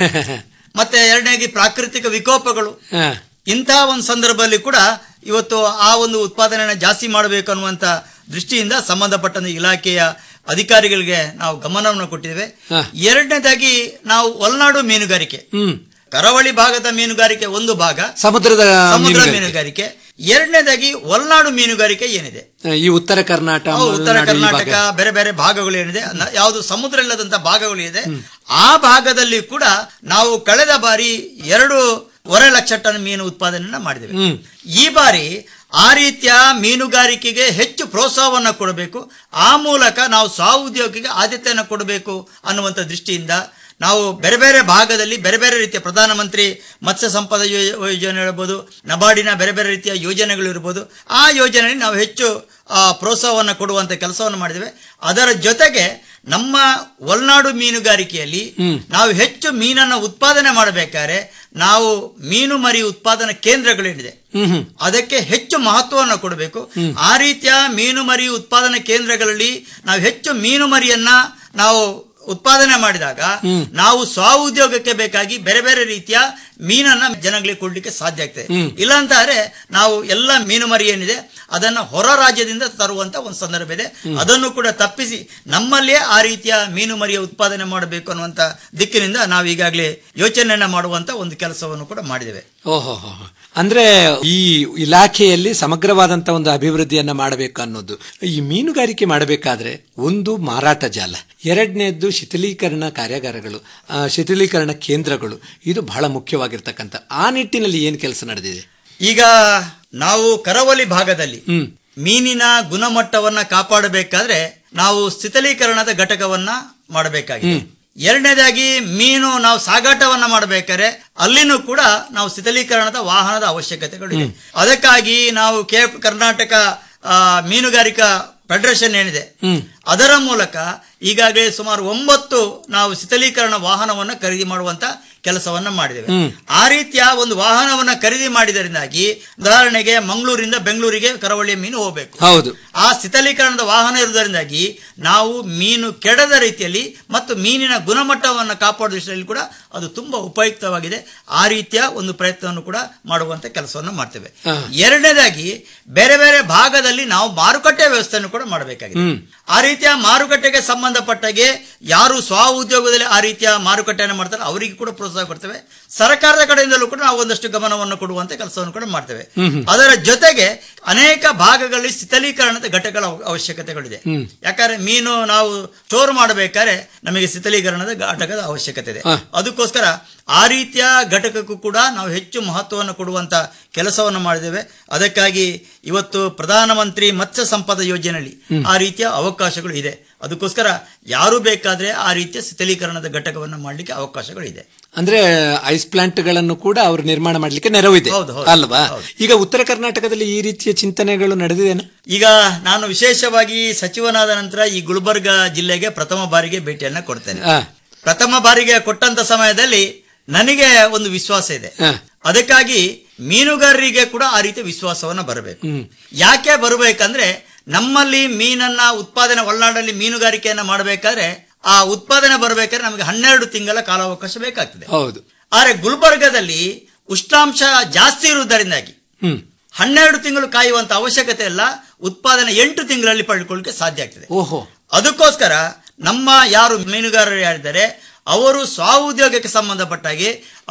S12: ಮತ್ತೆ ಎರಡನೇಗೆ ಪ್ರಾಕೃತಿಕ ವಿಕೋಪಗಳು
S11: ಹಾ.
S12: ಇಂತಹ ಒಂದು ಸಂದರ್ಭದಲ್ಲಿ ಕೂಡ ಇವತ್ತು ಆ ಒಂದು ಉತ್ಪಾದನೆಯನ್ನು ಜಾಸ್ತಿ ಮಾಡಬೇಕು ಅನ್ನುವಂತ ದೃಷ್ಟಿಯಿಂದ ಸಂಬಂಧಪಟ್ಟ ಇಲಾಖೆಯ ಅಧಿಕಾರಿಗಳಿಗೆ ನಾವು ಗಮನವನ್ನು ಕೊಟ್ಟಿದ್ದೇವೆ
S11: ಹಾ.
S12: ಎರಡನೇದಾಗಿ ನಾವು ಒಳನಾಡು ಮೀನುಗಾರಿಕೆ
S11: ಹ್ಮ್
S12: ಕರಾವಳಿ ಭಾಗದ ಮೀನುಗಾರಿಕೆ ಒಂದು ಭಾಗ
S11: ಸಮುದ್ರದ
S12: ಸಮುದ್ರ
S11: ಮೀನುಗಾರಿಕೆ.
S12: ಮೀನುಗಾರಿಕೆ ಎರಡನೇದಾಗಿ ಒಳನಾಡು ಮೀನುಗಾರಿಕೆ ಏನಿದೆ
S11: ಈ ಉತ್ತರ ಕರ್ನಾಟಕ
S12: ಅವು ಉತ್ತರ
S11: ಮಲೆನಾಡು ಈ
S12: ಕರ್ನಾಟಕ
S11: ಭಾಗ.
S12: ಬೇರೆ ಬೇರೆ ಭಾಗಗಳು ಏನಿದೆ ನ- ಯಾವುದು ಸಮುದ್ರ ಇಲ್ಲದಂತ ಭಾಗಗಳು ಇದೆ ಆ ಭಾಗದಲ್ಲಿ ಕೂಡ ನಾವು ಕಳೆದ ಬಾರಿ ಎರಡು ಒರೆ ಲಕ್ಷ ಟನ್ ಮೀನು ಉತ್ಪಾದನೆಯನ್ನ ಮಾಡಿದ್ದೇವೆ
S11: ಹ್ಮ್.
S12: ಈ ಬಾರಿ ಆ ರೀತಿಯ ಮೀನುಗಾರಿಕೆಗೆ ಹೆಚ್ಚು ಪ್ರೋತ್ಸಾಹವನ್ನ ಕೊಡಬೇಕು ಆ ಮೂಲಕ ನಾವು ಸ್ವಾಉದ್ಯೋಗಿಗೆ ಆದ್ಯತೆಯನ್ನು ಕೊಡಬೇಕು ಅನ್ನುವಂಥ ದೃಷ್ಟಿಯಿಂದ ನಾವು ಬೇರೆ ಬೇರೆ ಭಾಗದಲ್ಲಿ ಬೇರೆ ಬೇರೆ ರೀತಿಯ ಪ್ರಧಾನಮಂತ್ರಿ ಮತ್ಸ್ಯ ಸಂಪದ ಯೋ- ಯೋಜನೆ ಇರ್ಬೋದು ನಬಾರ್ಡಿನ ಬೇರೆ ಬೇರೆ ರೀತಿಯ ಯೋಜನೆಗಳು ಇರ್ಬೋದು ಆ ಯೋಜನೆಯಲ್ಲಿ ನಾವು ಹೆಚ್ಚು ಆ, ಪ್ರೋತ್ಸಾಹವನ್ನು ಕೊಡುವಂತ ಕೆಲಸವನ್ನು ಮಾಡಿದ್ದೇವೆ ಅದರ ಜೊತೆಗೆ ನಮ್ಮ ಒಳನಾಡು ಮೀನುಗಾರಿಕೆಯಲ್ಲಿ ನಾವು ಹೆಚ್ಚು ಮೀನನ್ನು ಉತ್ಪಾದನೆ ಮಾಡಬೇಕಾದ್ರೆ ನಾವು ಮೀನು ಮರಿ ಉತ್ಪಾದನಾ ಕೇಂದ್ರಗಳೇನಿದೆ
S11: ಹ್ಮ್ ಹ್ಮ್
S12: ಅದಕ್ಕೆ ಹೆಚ್ಚು ಮಹತ್ವವನ್ನು ಕೊಡಬೇಕು ಆ ರೀತಿಯ ಮೀನು ಮರಿ ಉತ್ಪಾದನಾ ಕೇಂದ್ರಗಳಲ್ಲಿ ನಾವು ಹೆಚ್ಚು ಮೀನು ಮರಿಯನ್ನ ನಾವು ಉತ್ಪಾದನೆ ಮಾಡಿದಾಗ ನಾವು ಸ್ವಾಉದ್ಯೋಗಕ್ಕೆ ಬೇಕಾಗಿ ಬೇರೆ ಬೇರೆ ರೀತಿಯ ಮೀನನ್ನ ಜನಗಳಿಗೆ ಕೊಡ್ಲಿಕ್ಕೆ ಸಾಧ್ಯ ಆಗ್ತದೆ ಇಲ್ಲ ಅಂತಾರೆ ನಾವು ಎಲ್ಲ ಮೀನು ಮರಿ ಏನಿದೆ ಅದನ್ನ ಹೊರ ರಾಜ್ಯದಿಂದ ತರುವಂತ ಒಂದು ಸಂದರ್ಭ ಇದೆ ಅದನ್ನು ಕೂಡ ತಪ್ಪಿಸಿ ನಮ್ಮಲ್ಲಿಯೇ ಆ ರೀತಿಯ ಮೀನು ಮರಿಯ ಉತ್ಪಾದನೆ ಮಾಡಬೇಕು ಅನ್ನುವಂತ ದಿಕ್ಕಿನಿಂದ ನಾವು ಈಗಾಗಲೇ ಯೋಚನೆಯನ್ನ ಮಾಡುವಂತ ಒಂದು ಕೆಲಸವನ್ನು ಕೂಡ ಮಾಡಿದ್ದೇವೆ
S11: ಓಹೋ ಹೋ ಹೋ. ಅಂದ್ರೆ ಈ ಇಲಾಖೆಯಲ್ಲಿ ಸಮಗ್ರವಾದಂತ ಒಂದು ಅಭಿವೃದ್ಧಿಯನ್ನ ಮಾಡಬೇಕು ಅನ್ನೋದು ಈ ಮೀನುಗಾರಿಕೆ ಮಾಡಬೇಕಾದ್ರೆ ಒಂದು ಮಾರಾಟ ಜಾಲ ಎರಡನೇದ್ದು ಶಿಥಿಲೀಕರಣ ಕಾರ್ಯಾಗಾರಗಳು ಆ, ಶಿಥಿಲೀಕರಣ ಕೇಂದ್ರಗಳು ಇದು ಬಹಳ ಮುಖ್ಯವಾಗಿರ್ತಕ್ಕಂಥ ಆ ನಿಟ್ಟಿನಲ್ಲಿ ಏನು ಕೆಲಸ ನಡೆದಿದೆ
S12: ಈಗ ನಾವು ಕರಾವಳಿ ಭಾಗದಲ್ಲಿ
S11: ಹ್ಮ್
S12: ಮೀನಿನ ಗುಣಮಟ್ಟವನ್ನ ಕಾಪಾಡಬೇಕಾದ್ರೆ ನಾವು ಸ್ಥಿತಲೀಕರಣದ ಘಟಕವನ್ನ ಮಾಡಬೇಕಾಗಿದೆ ಎರಡನೇದಾಗಿ ಮೀನು ನಾವು ಸಾಗಾಟವನ್ನ ಮಾಡಬೇಕಾದ್ರೆ ಅಲ್ಲಿನೂ ಕೂಡ ನಾವು ಸ್ಥಿತಲೀಕರಣದ ವಾಹನದ ಅವಶ್ಯಕತೆಗಳಿದೆ ಅದಕ್ಕಾಗಿ ನಾವು ಕೆ ಕರ್ನಾಟಕ ಆ, ಮೀನುಗಾರಿಕಾ ಫೆಡರೇಷನ್ ಏನಿದೆ ಅದರ ಮೂಲಕ ಈಗಾಗಲೇ ಸುಮಾರು ಒಂಬತ್ತು ನಾವು ಶಿಥಲೀಕರಣ ವಾಹನವನ್ನು ಖರೀದಿ ಮಾಡುವಂತ ಕೆಲಸವನ್ನ ಮಾಡಿದ್ದೇವೆ ಆ ರೀತಿಯ ಒಂದು ವಾಹನವನ್ನ ಖರೀದಿ ಮಾಡಿದರಿಂದಾಗಿ ಉದಾಹರಣೆಗೆ ಮಂಗಳೂರಿಂದ ಬೆಂಗಳೂರಿಗೆ ಕರಾವಳಿಯ ಮೀನು ಹೋಗಬೇಕು
S11: ಹೌದು
S12: ಆ ಶಿಥಲೀಕರಣದ ವಾಹನ ಇರುವುದರಿಂದಾಗಿ ನಾವು ಮೀನು ಕೆಡದ ರೀತಿಯಲ್ಲಿ ಮತ್ತು ಮೀನಿನ ಗುಣಮಟ್ಟವನ್ನು ಕಾಪಾಡುವ ದೃಷ್ಟಿಯಲ್ಲಿ ಕೂಡ ಅದು ತುಂಬಾ ಉಪಯುಕ್ತವಾಗಿದೆ ಆ ರೀತಿಯ ಒಂದು ಪ್ರಯತ್ನವನ್ನು ಕೂಡ ಮಾಡುವಂತ ಕೆಲಸವನ್ನು ಮಾಡ್ತೇವೆ
S11: ಹಾ.
S12: ಎರಡನೇದಾಗಿ ಬೇರೆ ಬೇರೆ ಭಾಗದಲ್ಲಿ ನಾವು ಮಾರುಕಟ್ಟೆ ವ್ಯವಸ್ಥೆಯನ್ನು ಕೂಡ ಮಾಡಬೇಕಾಗಿದೆ ಆ ರೀತಿಯ ಮಾರುಕಟ್ಟೆಗೆ ಸಂಬಂಧಪಟ್ಟಾಗೆ ಯಾರು ಸ್ವ ಉದ್ಯೋಗದಲ್ಲಿ ಆ ರೀತಿಯ ಮಾರುಕಟ್ಟೆಯನ್ನು ಮಾಡ್ತಾರೆ ಅವರಿಗೆ ಕೂಡ ಪ್ರೋತ್ಸಾಹ ಕೊಡ್ತೇವೆ ಸರ್ಕಾರದ ಕಡೆಯಿಂದಲೂ ಕೂಡ ನಾವು ಒಂದಷ್ಟು ಗಮನವನ್ನು ಕೊಡುವಂತ ಕೆಲಸವನ್ನು ಕೂಡ ಮಾಡ್ತೇವೆ ಅದರ ಜೊತೆಗೆ ಅನೇಕ ಭಾಗಗಳಲ್ಲಿ ಶಿಥಲೀಕರಣದ ಘಟಕಗಳ ಅವ- ಅವಶ್ಯಕತೆಗಳಿದೆ ಯಾಕಂದ್ರೆ ಮೀನು ನಾವು ಸ್ಟೋರ್ ಮಾಡಬೇಕಾದ್ರೆ ನಮಗೆ ಶಿಥಲೀಕರಣದ ಘಟಕದ ಅವಶ್ಯಕತೆ ಇದೆ ಅದಕ್ಕೋಸ್ಕರ ಆ ರೀತಿಯ ಘಟಕಕ್ಕೂ ಕೂಡ ನಾವು ಹೆಚ್ಚು ಮಹತ್ವವನ್ನು ಕೊಡುವಂತ ಕೆಲಸವನ್ನು ಮಾಡಿದ್ದೇವೆ ಅದಕ್ಕಾಗಿ ಇವತ್ತು ಪ್ರಧಾನಮಂತ್ರಿ ಮತ್ಸ್ಯ ಸಂಪದ ಯೋಜನೆಯಲ್ಲಿ ಆ ರೀತಿಯ ಅವಕಾಶಗಳು ಇದೆ ಅದಕ್ಕೋಸ್ಕರ ಯಾರು ಬೇಕಾದ್ರೆ ಆ ರೀತಿಯ ಶಿಥಲೀಕರಣದ ಘಟಕವನ್ನು ಮಾಡಲಿಕ್ಕೆ ಅವಕಾಶಗಳಿದೆ
S11: ಅಂದ್ರೆ ಐಸ್ ಪ್ಲಾಂಟ್ ಗಳನ್ನು ಕೂಡ ಅವರು ನಿರ್ಮಾಣ ಮಾಡಲಿಕ್ಕೆ ನೆರವಿದೆ
S12: ಹೌದು, ಹೌದು.
S11: ಅಲ್ವಾ ಈಗ ಉತ್ತರ ಕರ್ನಾಟಕದಲ್ಲಿ ಈ ರೀತಿಯ ಚಿಂತನೆಗಳು ನಡೆದಿದೆನಾ
S12: ಈಗ ನಾನು ವಿಶೇಷವಾಗಿ ಸಚಿವನಾದ ನಂತರ ಈ ಗುಲ್ಬರ್ಗ ಜಿಲ್ಲೆಗೆ ಪ್ರಥಮ ಬಾರಿಗೆ ಭೇಟಿಯನ್ನ ಕೊಡ್ತೇನೆ
S11: ಆ,
S12: ಪ್ರಥಮ ಬಾರಿಗೆ ಕೊಟ್ಟಂತ ಸಮಯದಲ್ಲಿ ನನಗೆ ಒಂದು ವಿಶ್ವಾಸ ಇದೆ
S11: ಆ,
S12: ಅದಕ್ಕಾಗಿ ಮೀನುಗಾರರಿಗೆ ಕೂಡ ಆ ರೀತಿಯ ವಿಶ್ವಾಸವನ್ನ ಬರಬೇಕು ಯಾಕೆ ಬರಬೇಕಂದ್ರೆ ನಮ್ಮಲ್ಲಿ ಮೀನನ್ನ ಉತ್ಪಾದನೆ ಒಳನಾಡಲ್ಲಿ ಮೀನುಗಾರಿಕೆಯನ್ನ ಮಾಡಬೇಕಾದ್ರೆ ಆ ಉತ್ಪಾದನೆ ಬರಬೇಕಾದ್ರೆ ನಮಗೆ ಹನ್ನೆರಡು ತಿಂಗಳ ಕಾಲಾವಕಾಶ ಬೇಕಾಗ್ತದೆ
S11: ಹೌದು
S12: ಆದ್ರೆ ಗುಲ್ಬರ್ಗದಲ್ಲಿ ಉಷ್ಣಾಂಶ ಜಾಸ್ತಿ ಇರುವುದರಿಂದಾಗಿ
S11: ಹ್ಮ್
S12: ಹನ್ನೆರಡು ತಿಂಗಳು ಕಾಯುವಂತ ಅವಶ್ಯಕತೆ ಇಲ್ಲ ಉತ್ಪಾದನೆ ಎಂಟು ತಿಂಗಳಲ್ಲಿ ಪಡೆದುಕೊಳ್ಳಿಕ್ಕೆ ಸಾಧ್ಯ ಆಗ್ತದೆ
S11: ಓಹೋ
S12: ಅದಕ್ಕೋಸ್ಕರ ನಮ್ಮ ಯಾರು ಮೀನುಗಾರರು ಯಾರಿದ್ದಾರೆ ಅವರು ಸ್ವಾಉದ್ಯೋಗಕ್ಕೆ ಸಂಬಂಧಪಟ್ಟಾಗಿ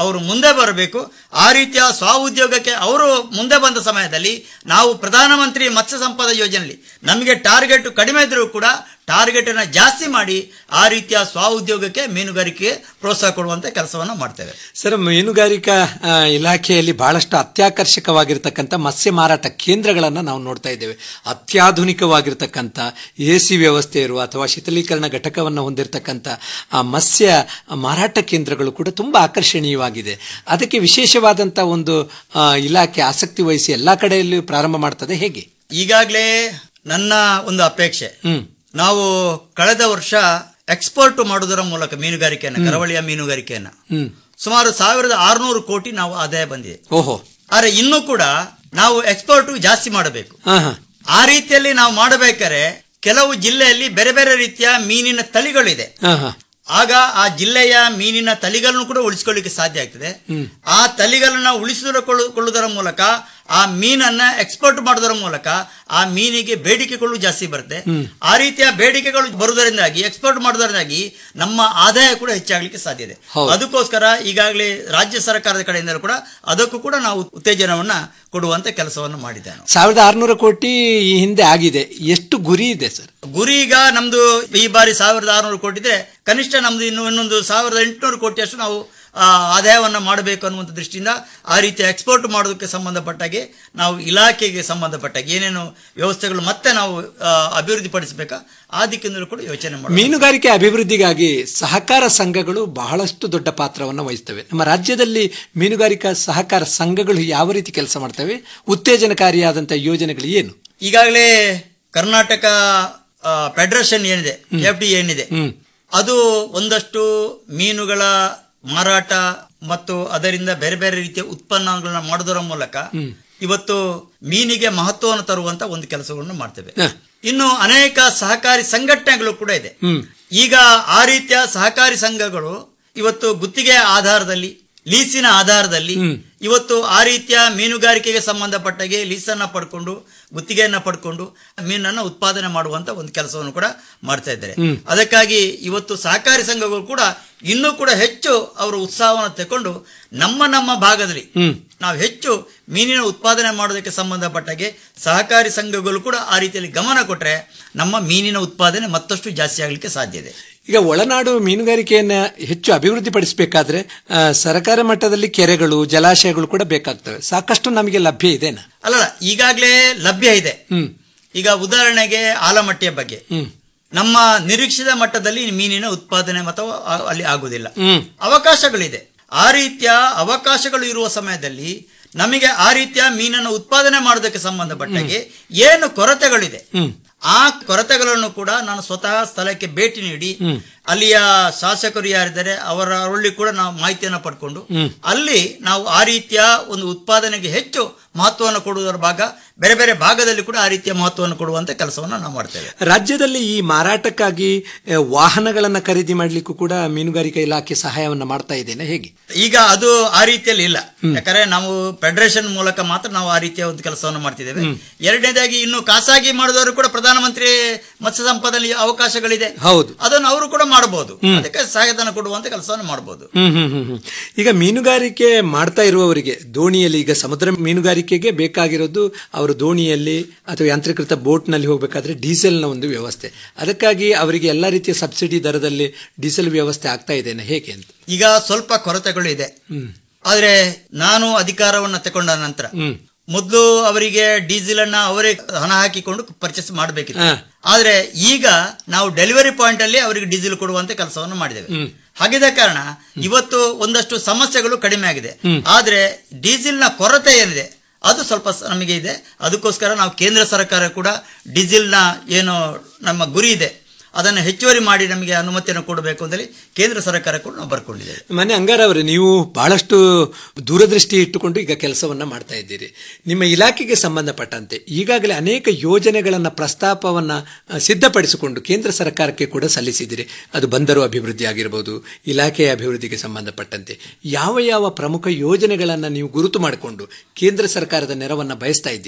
S12: ಅವರು ಮುಂದೆ ಬರಬೇಕು ಆ ರೀತಿಯ ಸ್ವಉದ್ಯೋಗಕ್ಕೆ ಅವರು ಮುಂದೆ ಬಂದ ಸಮಯದಲ್ಲಿ ನಾವು ಪ್ರಧಾನಮಂತ್ರಿ ಮತ್ಸ್ಯ ಸಂಪದ ಯೋಜನೆಯಲ್ಲಿ ನಮಗೆ ಟಾರ್ಗೆಟ್ ಕಡಿಮೆ ಇದ್ರೂ ಕೂಡ ಟಾರ್ಗೆಟ್ ಅನ್ನ ಜಾಸ್ತಿ ಮಾಡಿ ಆ ರೀತಿಯ ಸ್ವಉದ್ಯೋಗಕ್ಕೆ ಮೀನುಗಾರಿಕೆಗೆ ಪ್ರೋತ್ಸಾಹ ಕೊಡುವಂತ ಕೆಲಸವನ್ನ ಮಾಡ್ತೇವೆ
S11: ಸರ್ ಮೀನುಗಾರಿಕಾ ಆ, ಇಲಾಖೆಯಲ್ಲಿ ಬಹಳಷ್ಟು ಅತ್ಯಾಕರ್ಷಕವಾಗಿರ್ತಕ್ಕಂಥ ಮತ್ಸ್ಯ ಮಾರಾಟ ಕೇಂದ್ರಗಳನ್ನು ನಾವು ನೋಡ್ತಾ ಇದ್ದೇವೆ ಅತ್ಯಾಧುನಿಕವಾಗಿರ್ತಕ್ಕಂಥ ಎ ಸಿ ವ್ಯವಸ್ಥೆ ಇರುವ ಅಥವಾ ಶೀತಲೀಕರಣ ಘಟಕವನ್ನು ಹೊಂದಿರತಕ್ಕಂಥ ಆ ಮತ್ಸ್ಯ ಮಾರಾಟ ಕೇಂದ್ರಗಳು ಕೂಡ ತುಂಬಾ ಆಕರ್ಷಣೀಯವಾಗಿದೆ ಅದಕ್ಕೆ ವಿಶೇಷವಾದಂಥ ಒಂದು ಆ, ಇಲಾಖೆ ಆಸಕ್ತಿ ವಹಿಸಿ ಎಲ್ಲಾ ಕಡೆಯಲ್ಲೂ ಪ್ರಾರಂಭ ಮಾಡ್ತದೆ ಹೇಗೆ
S12: ಈಗಾಗಲೇ ನನ್ನ ಒಂದು ಅಪೇಕ್ಷೆ
S11: ಹ್ಮ್
S12: ನಾವು ಕಳೆದ ವರ್ಷ ಎಕ್ಸ್ಪೋರ್ಟ್ ಮಾಡುವುದರ ಮೂಲಕ ಮೀನುಗಾರಿಕೆಯನ್ನ ಕರಾವಳಿಯ ಮೀನುಗಾರಿಕೆಯನ್ನ
S11: ಹ್ಮ್
S12: ಸುಮಾರು ಸಾವಿರದ ಆರುನೂರು ಕೋಟಿ ನಾವು ಆದಾಯ ಬಂದಿದೆ
S11: ಓಹೋ
S12: ಆದ್ರೆ ಇನ್ನೂ ಕೂಡ ನಾವು ಎಕ್ಸ್ಪೋರ್ಟ್ ಜಾಸ್ತಿ ಮಾಡಬೇಕು
S11: ಹಾ ಹಾ
S12: ಆ ರೀತಿಯಲ್ಲಿ ನಾವು ಮಾಡಬೇಕಾದ್ರೆ ಕೆಲವು ಜಿಲ್ಲೆಯಲ್ಲಿ ಬೇರೆ ಬೇರೆ ರೀತಿಯ ಮೀನಿನ ತಳಿಗಳಿದೆ
S11: ಹಾ ಹಾ
S12: ಆಗ ಆ ಜಿಲ್ಲೆಯ ಮೀನಿನ ತಳಿಗಳನ್ನು ಕೂಡ ಉಳಿಸ್ಕೊಳ್ಳಿಕ್ಕೆ ಸಾಧ್ಯ ಆಗ್ತದೆ
S11: ಹ್ಮ್
S12: ಆ ತಳಿಗಳನ್ನ ಉಳಿಸಿಕೊಳ್ಳುವುದರ ಮೂಲಕ ಆ ಮೀನನ್ನ ಎಕ್ಸ್ಪೋರ್ಟ್ ಮಾಡೋದರ ಮೂಲಕ ಆ ಮೀನಿಗೆ ಬೇಡಿಕೆಗಳು ಜಾಸ್ತಿ ಬರುತ್ತೆ
S11: ಹ್ಮ್.
S12: ಆ ರೀತಿಯ ಬೇಡಿಕೆಗಳು ಬರುವುದರಿಂದಾಗಿ ಎಕ್ಸ್ಪೋರ್ಟ್ ಮಾಡೋದರಿಂದಾಗಿ ನಮ್ಮ ಆದಾಯ ಕೂಡ ಹೆಚ್ಚಾಗಲಿಕ್ಕೆ ಸಾಧ್ಯ ಇದೆ
S11: ಹೌದು.
S12: ಅದಕ್ಕೋಸ್ಕರ ಈಗಾಗಲೇ ರಾಜ್ಯ ಸರ್ಕಾರದ ಕಡೆಯಿಂದಲೂ ಕೂಡ ಅದಕ್ಕೂ ಕೂಡ ನಾವು ಉತ್ತೇಜನವನ್ನ ಕೊಡುವಂತ ಕೆಲಸವನ್ನು ಮಾಡಿದ್ದೇವೆ ನಾವು.
S11: ಸಾವಿರದ ಆರುನೂರು ಕೋಟಿ ಈ ಹಿಂದೆ ಆಗಿದೆ ಎಷ್ಟು ಗುರಿ ಇದೆ ಸರ್
S12: ಗುರಿ ಈಗ ನಮ್ದು ಈ ಬಾರಿ ಸಾವಿರದ ಆರುನೂರು ಕೋಟಿ ಇದ್ರೆ ಕನಿಷ್ಠ ನಮ್ದು ಇನ್ನು ಇನ್ನೊಂದು ಸಾವಿರದ ಎಂಟುನೂರು ಕೋಟಿಯಷ್ಟು ನಾವು ಆ, ಆದಾಯವನ್ನ ಮಾಡಬೇಕು ಅನ್ನುವಂಥ ದೃಷ್ಟಿಯಿಂದ ಆ ರೀತಿಯ ಎಕ್ಸ್ಪೋರ್ಟ್ ಮಾಡೋದಕ್ಕೆ ಸಂಬಂಧಪಟ್ಟಾಗೆ ನಾವು ಇಲಾಖೆಗೆ ಸಂಬಂಧಪಟ್ಟಾಗೆ ಏನೇನು ವ್ಯವಸ್ಥೆಗಳು ಮತ್ತೆ ನಾವು ಆ, ಅಭಿವೃದ್ಧಿಪಡಿಸಬೇಕಾ ಆ ದಿಕ್ಕಿನಲ್ಲೂ ಕೂಡ ಯೋಚನೆ ಮಾಡಿ
S11: ಮೀನುಗಾರಿಕೆ ಅಭಿವೃದ್ಧಿಗಾಗಿ ಸಹಕಾರ ಸಂಘಗಳು ಬಹಳಷ್ಟು ದೊಡ್ಡ ಪಾತ್ರವನ್ನು ವಹಿಸ್ತವೆ ನಮ್ಮ ರಾಜ್ಯದಲ್ಲಿ ಮೀನುಗಾರಿಕಾ ಸಹಕಾರ ಸಂಘಗಳು ಯಾವ ರೀತಿ ಕೆಲಸ ಮಾಡ್ತವೆ ಉತ್ತೇಜನಕಾರಿಯಾದಂತಹ ಯೋಜನೆಗಳು ಏನು
S12: ಈಗಾಗಲೇ ಕರ್ನಾಟಕ ಆ, ಫೆಡರೇಷನ್ ಏನಿದೆ ಎಫ್ ಡಿ ಏನಿದೆ
S11: ಹ್ಮ್
S12: ಅದು ಒಂದಷ್ಟು ಮೀನುಗಳ ಮಾರಾಟ ಮತ್ತು ಅದರಿಂದ ಬೇರೆ ಬೇರೆ ರೀತಿಯ ಉತ್ಪನ್ನಗಳನ್ನ ಮಾಡೋದರ ಮೂಲಕ
S11: ಹ್ಮ್
S12: ಇವತ್ತು ಮೀನಿಗೆ ಮಹತ್ವವನ್ನು ತರುವಂತ ಒಂದು ಕೆಲಸಗಳನ್ನು ಮಾಡ್ತೇವೆ
S11: ಹ.
S12: ಇನ್ನು ಅನೇಕ ಸಹಕಾರಿ ಸಂಘಟನೆಗಳು ಕೂಡ ಇದೆ
S11: ಹ್ಮ್
S12: ಈಗ ಆ ರೀತಿಯ ಸಹಕಾರಿ ಸಂಘಗಳು ಇವತ್ತು ಗುತ್ತಿಗೆ ಆಧಾರದಲ್ಲಿ ಲೀಸಿನ ಆಧಾರದಲ್ಲಿ ಇವತ್ತು ಆ ರೀತಿಯ ಮೀನುಗಾರಿಕೆಗೆ ಸಂಬಂಧಪಟ್ಟಾಗೆ ಲೀಸನ್ನ ಪಡ್ಕೊಂಡು ಗುತ್ತಿಗೆಯನ್ನ ಪಡ್ಕೊಂಡು ಮೀನನ್ನ ಉತ್ಪಾದನೆ ಮಾಡುವಂತ ಒಂದು ಕೆಲಸವನ್ನು ಕೂಡ ಮಾಡ್ತಾ ಇದ್ದಾರೆ
S11: ಹ್ಮ್.
S12: ಅದಕ್ಕಾಗಿ ಇವತ್ತು ಸಹಕಾರಿ ಸಂಘಗಳು ಕೂಡ ಇನ್ನೂ ಕೂಡ ಹೆಚ್ಚು ಅವರ ಉತ್ಸಾಹವನ್ನು ತಕೊಂಡು ನಮ್ಮ ನಮ್ಮ ಭಾಗದಲ್ಲಿ
S11: ಹ್ಮ್
S12: ನಾವು ಹೆಚ್ಚು ಮೀನಿನ ಉತ್ಪಾದನೆ ಮಾಡೋದಕ್ಕೆ ಸಂಬಂಧಪಟ್ಟಾಗೆ ಸಹಕಾರಿ ಸಂಘಗಳು ಕೂಡ ಆ ರೀತಿಯಲ್ಲಿ ಗಮನ ಕೊಟ್ಟರೆ ನಮ್ಮ ಮೀನಿನ ಉತ್ಪಾದನೆ ಮತ್ತಷ್ಟು ಜಾಸ್ತಿ ಆಗಲಿಕ್ಕೆ ಸಾಧ್ಯ ಇದೆ
S11: ಈಗ ಒಳನಾಡು ಮೀನುಗಾರಿಕೆಯನ್ನ ಹೆಚ್ಚು ಅಭಿವೃದ್ಧಿಪಡಿಸಬೇಕಾದ್ರೆ ಆ, ಸರ್ಕಾರ ಮಟ್ಟದಲ್ಲಿ ಕೆರೆಗಳು ಜಲಾಶಯಗಳು ಕೂಡ ಬೇಕಾಗ್ತವೆ ಸಾಕಷ್ಟು ನಮಗೆ ಲಭ್ಯ ಇದೆನಾ
S12: ಅಲ್ಲಲ್ಲ ಈಗಾಗಲೇ ಲಭ್ಯ ಇದೆ
S11: ಹ್ಮ್
S12: ಈಗ ಉದಾಹರಣೆಗೆ ಆಲಮಟ್ಟಿಯ ಬಗ್ಗೆ
S11: ಹ್ಮ್
S12: ನಮ್ಮ ನಿರೀಕ್ಷಿತ ಮಟ್ಟದಲ್ಲಿ ಮೀನಿನ ಉತ್ಪಾದನೆ ಅಥವಾ ಆ- ಅಲ್ಲಿ ಆಗುವುದಿಲ್ಲ
S11: ಹ್ಮ್
S12: ಅವಕಾಶಗಳಿದೆ ಆ ರೀತಿಯ ಅವಕಾಶಗಳು ಇರುವ ಸಮಯದಲ್ಲಿ ನಮಗೆ ಆ ರೀತಿಯ ಮೀನನ್ನು ಉತ್ಪಾದನೆ ಮಾಡೋದಕ್ಕೆ ಸಂಬಂಧಪಟ್ಟಾಗೆ ಏನು ಕೊರತೆಗಳಿದೆ
S11: ಹ್ಮ್
S12: ಆ ಕೊರತೆಗಳನ್ನು ಕೂಡ ನಾನು ಸ್ವತಃ ಸ್ಥಳಕ್ಕೆ ಭೇಟಿ ನೀಡಿ
S11: ಹ್ಮ್.
S12: ಅಲ್ಲಿಯ ಶಾಸಕರು ಯಾರಿದ್ದಾರೆ ಅವರ ಅವರಲ್ಲಿ ಕೂಡ ನಾವು ಮಾಹಿತಿಯನ್ನು ಪಡ್ಕೊಂಡು
S11: ಹ್ಮ್.
S12: ಅಲ್ಲಿ ನಾವು ಆ ರೀತಿಯ ಒಂದು ಉತ್ಪಾದನೆಗೆ ಹೆಚ್ಚು ಮಹತ್ವವನ್ನು ಕೊಡುವುದರ ಭಾಗ ಬೇರೆ ಬೇರೆ ಭಾಗದಲ್ಲಿ ಕೂಡ ಆ ರೀತಿಯ ಮಹತ್ವವನ್ನು ಕೊಡುವಂತ ಕೆಲಸವನ್ನು ನಾವು ಮಾಡ್ತೇವೆ
S11: ರಾಜ್ಯದಲ್ಲಿ ಈ ಮಾರಾಟಕ್ಕಾಗಿ ಆ, ವಾಹನಗಳನ್ನ ಖರೀದಿ ಮಾಡ್ಲಿಕ್ಕೂ ಕೂಡ ಮೀನುಗಾರಿಕಾ ಇಲಾಖೆ ಸಹಾಯವನ್ನ ಮಾಡ್ತಾ ಇದ್ದೇನೆ ಹೇಗೆ
S12: ಈಗ ಅದು ಆ ರೀತಿಯಲ್ಲಿ ಇಲ್ಲ ಯಾಕಂದ್ರೆ ನಾವು ಫೆಡರೇಷನ್ ಮೂಲಕ ಮಾತ್ರ ನಾವು ಆ ರೀತಿಯ ಒಂದು ಕೆಲಸವನ್ನು ಮಾಡ್ತಿದ್ದೇವೆ ಎರಡನೇದಾಗಿ ಇನ್ನು ಖಾಸಗಿ ಮಾಡಿದವರು ಕೂಡ ಪ್ರಧಾನಮಂತ್ರಿ ಮತ್ಸ್ಯ ಸಂಪದಲ್ಲಿ ಅವಕಾಶಗಳಿದೆ
S11: ಹೌದು
S12: ಅದನ್ನು ಅವರು ಕೂಡ ಮಾಡಬಹುದು ಅದಕ್ಕೆ ಸಹಾಯಧನ ಕೊಡುವಂತ ಕೆಲಸವನ್ನು ಮಾಡಬಹುದು
S11: ಹ್ಮ್ ಹ್ಮ್ ಹ್ಮ್ ಹ್ಮ್. ಈಗ ಮೀನುಗಾರಿಕೆ ಮಾಡ್ತಾ ಇರುವವರಿಗೆ ದೋಣಿಯಲ್ಲಿ ಈಗ ಸಮುದ್ರ ಮೀನುಗಾರಿಕೆಗೆ ಬೇಕಾಗಿರೋದು ಅವರು ದೋಣಿಯಲ್ಲಿ ಅಥವಾ ಯಾಂತ್ರೀಕೃತ ಬೋಟ್ನಲ್ಲಿ ಹೋಗಬೇಕಾದ್ರೆ ಡೀಸೆಲ್ನ ಒಂದು ವ್ಯವಸ್ಥೆ ಅದಕ್ಕಾಗಿ ಅವರಿಗೆ ಎಲ್ಲ ರೀತಿಯ ಸಬ್ಸಿಡಿ ದರದಲ್ಲಿ ಡೀಸೆಲ್ ವ್ಯವಸ್ಥೆ ಆಗ್ತಾ ಇದ್ದೇನೆ ಹೇಗೆ ಅಂತ
S12: ಈಗ ಸ್ವಲ್ಪ ಕೊರತೆಗಳು ಇದೆ
S11: ಹ್ಮ್
S12: ಆದ್ರೆ ನಾನು ಅಧಿಕಾರವನ್ನ ತಗೊಂಡ ನಂತರ
S11: ಹ್ಮ್
S12: ಮೊದಲು ಅವರಿಗೆ ಡೀಸೆಲ್ ಅನ್ನ ಅವರೇ ಹಣ ಹಾಕಿಕೊಂಡು ಪರ್ಚೇಸ್ ಮಾಡಬೇಕಿತ್ತು
S11: ಹಾ.
S12: ಆದ್ರೆ ಈಗ ನಾವು ಡೆಲಿವರಿ ಪಾಯಿಂಟ್ ಅಲ್ಲಿ ಅವರಿಗೆ ಡೀಸೆಲ್ ಕೊಡುವಂತ ಕೆಲಸವನ್ನು ಮಾಡಿದ್ದೇವೆ
S11: ಹ್ಮ್.
S12: ಹಾಗಿದ ಕಾರಣ ಇವತ್ತು ಒಂದಷ್ಟು ಸಮಸ್ಯೆಗಳು ಕಡಿಮೆ ಆಗಿದೆ
S11: ಹ್ಮ್.
S12: ಆದ್ರೆ ಡೀಸೆಲ್ ನ ಕೊರತೆ ಏನಿದೆ ಅದು ಸ್ವಲ್ಪ ಸ- ನಮಗೆ ಇದೆ ಅದಕ್ಕೋಸ್ಕರ ನಾವು ಕೇಂದ್ರ ಸರ್ಕಾರ ಕೂಡ ಡೀಸೆಲ್ ನ ಏನು ನಮ್ಮ ಗುರಿ ಇದೆ ಅದನ್ನು ಹೆಚ್ಚುವರಿ ಮಾಡಿ ನಮಗೆ ಅನುಮತಿಯನ್ನು ಕೊಡಬೇಕು ಅಂತೇಳಿ ಕೇಂದ್ರ ಸರ್ಕಾರ ಕೂಡ ನಾವು ಬರ್ಕೊಂಡಿದ್ದೇವೆ
S11: ಮನೆ ಅಂಗಾರ ಅವರೇ ನೀವು ಬಹಳಷ್ಟು ದೂರದೃಷ್ಟಿ ಇಟ್ಟುಕೊಂಡು ಈಗ ಕೆಲಸವನ್ನ ಮಾಡ್ತಾ ಇದ್ದೀರಿ ನಿಮ್ಮ ಇಲಾಖೆಗೆ ಸಂಬಂಧಪಟ್ಟಂತೆ ಈಗಾಗಲೇ ಅನೇಕ ಯೋಜನೆಗಳನ್ನ ಪ್ರಸ್ತಾಪವನ್ನ ಆ, ಸಿದ್ಧಪಡಿಸಿಕೊಂಡು ಕೇಂದ್ರ ಸರ್ಕಾರಕ್ಕೆ ಕೂಡ ಸಲ್ಲಿಸಿದ್ದೀರಿ ಅದು ಬಂದರು ಅಭಿವೃದ್ಧಿ ಆಗಿರಬಹುದು ಇಲಾಖೆಯ ಅಭಿವೃದ್ಧಿಗೆ ಸಂಬಂಧಪಟ್ಟಂತೆ ಯಾವ ಯಾವ ಪ್ರಮುಖ ಯೋಜನೆಗಳನ್ನ ನೀವು ಗುರುತು ಮಾಡಿಕೊಂಡು ಕೇಂದ್ರ ಸರ್ಕಾರದ ನೆರವನ್ನ ಬಯಸ್ತಾ ಇದ್ದೀರಿ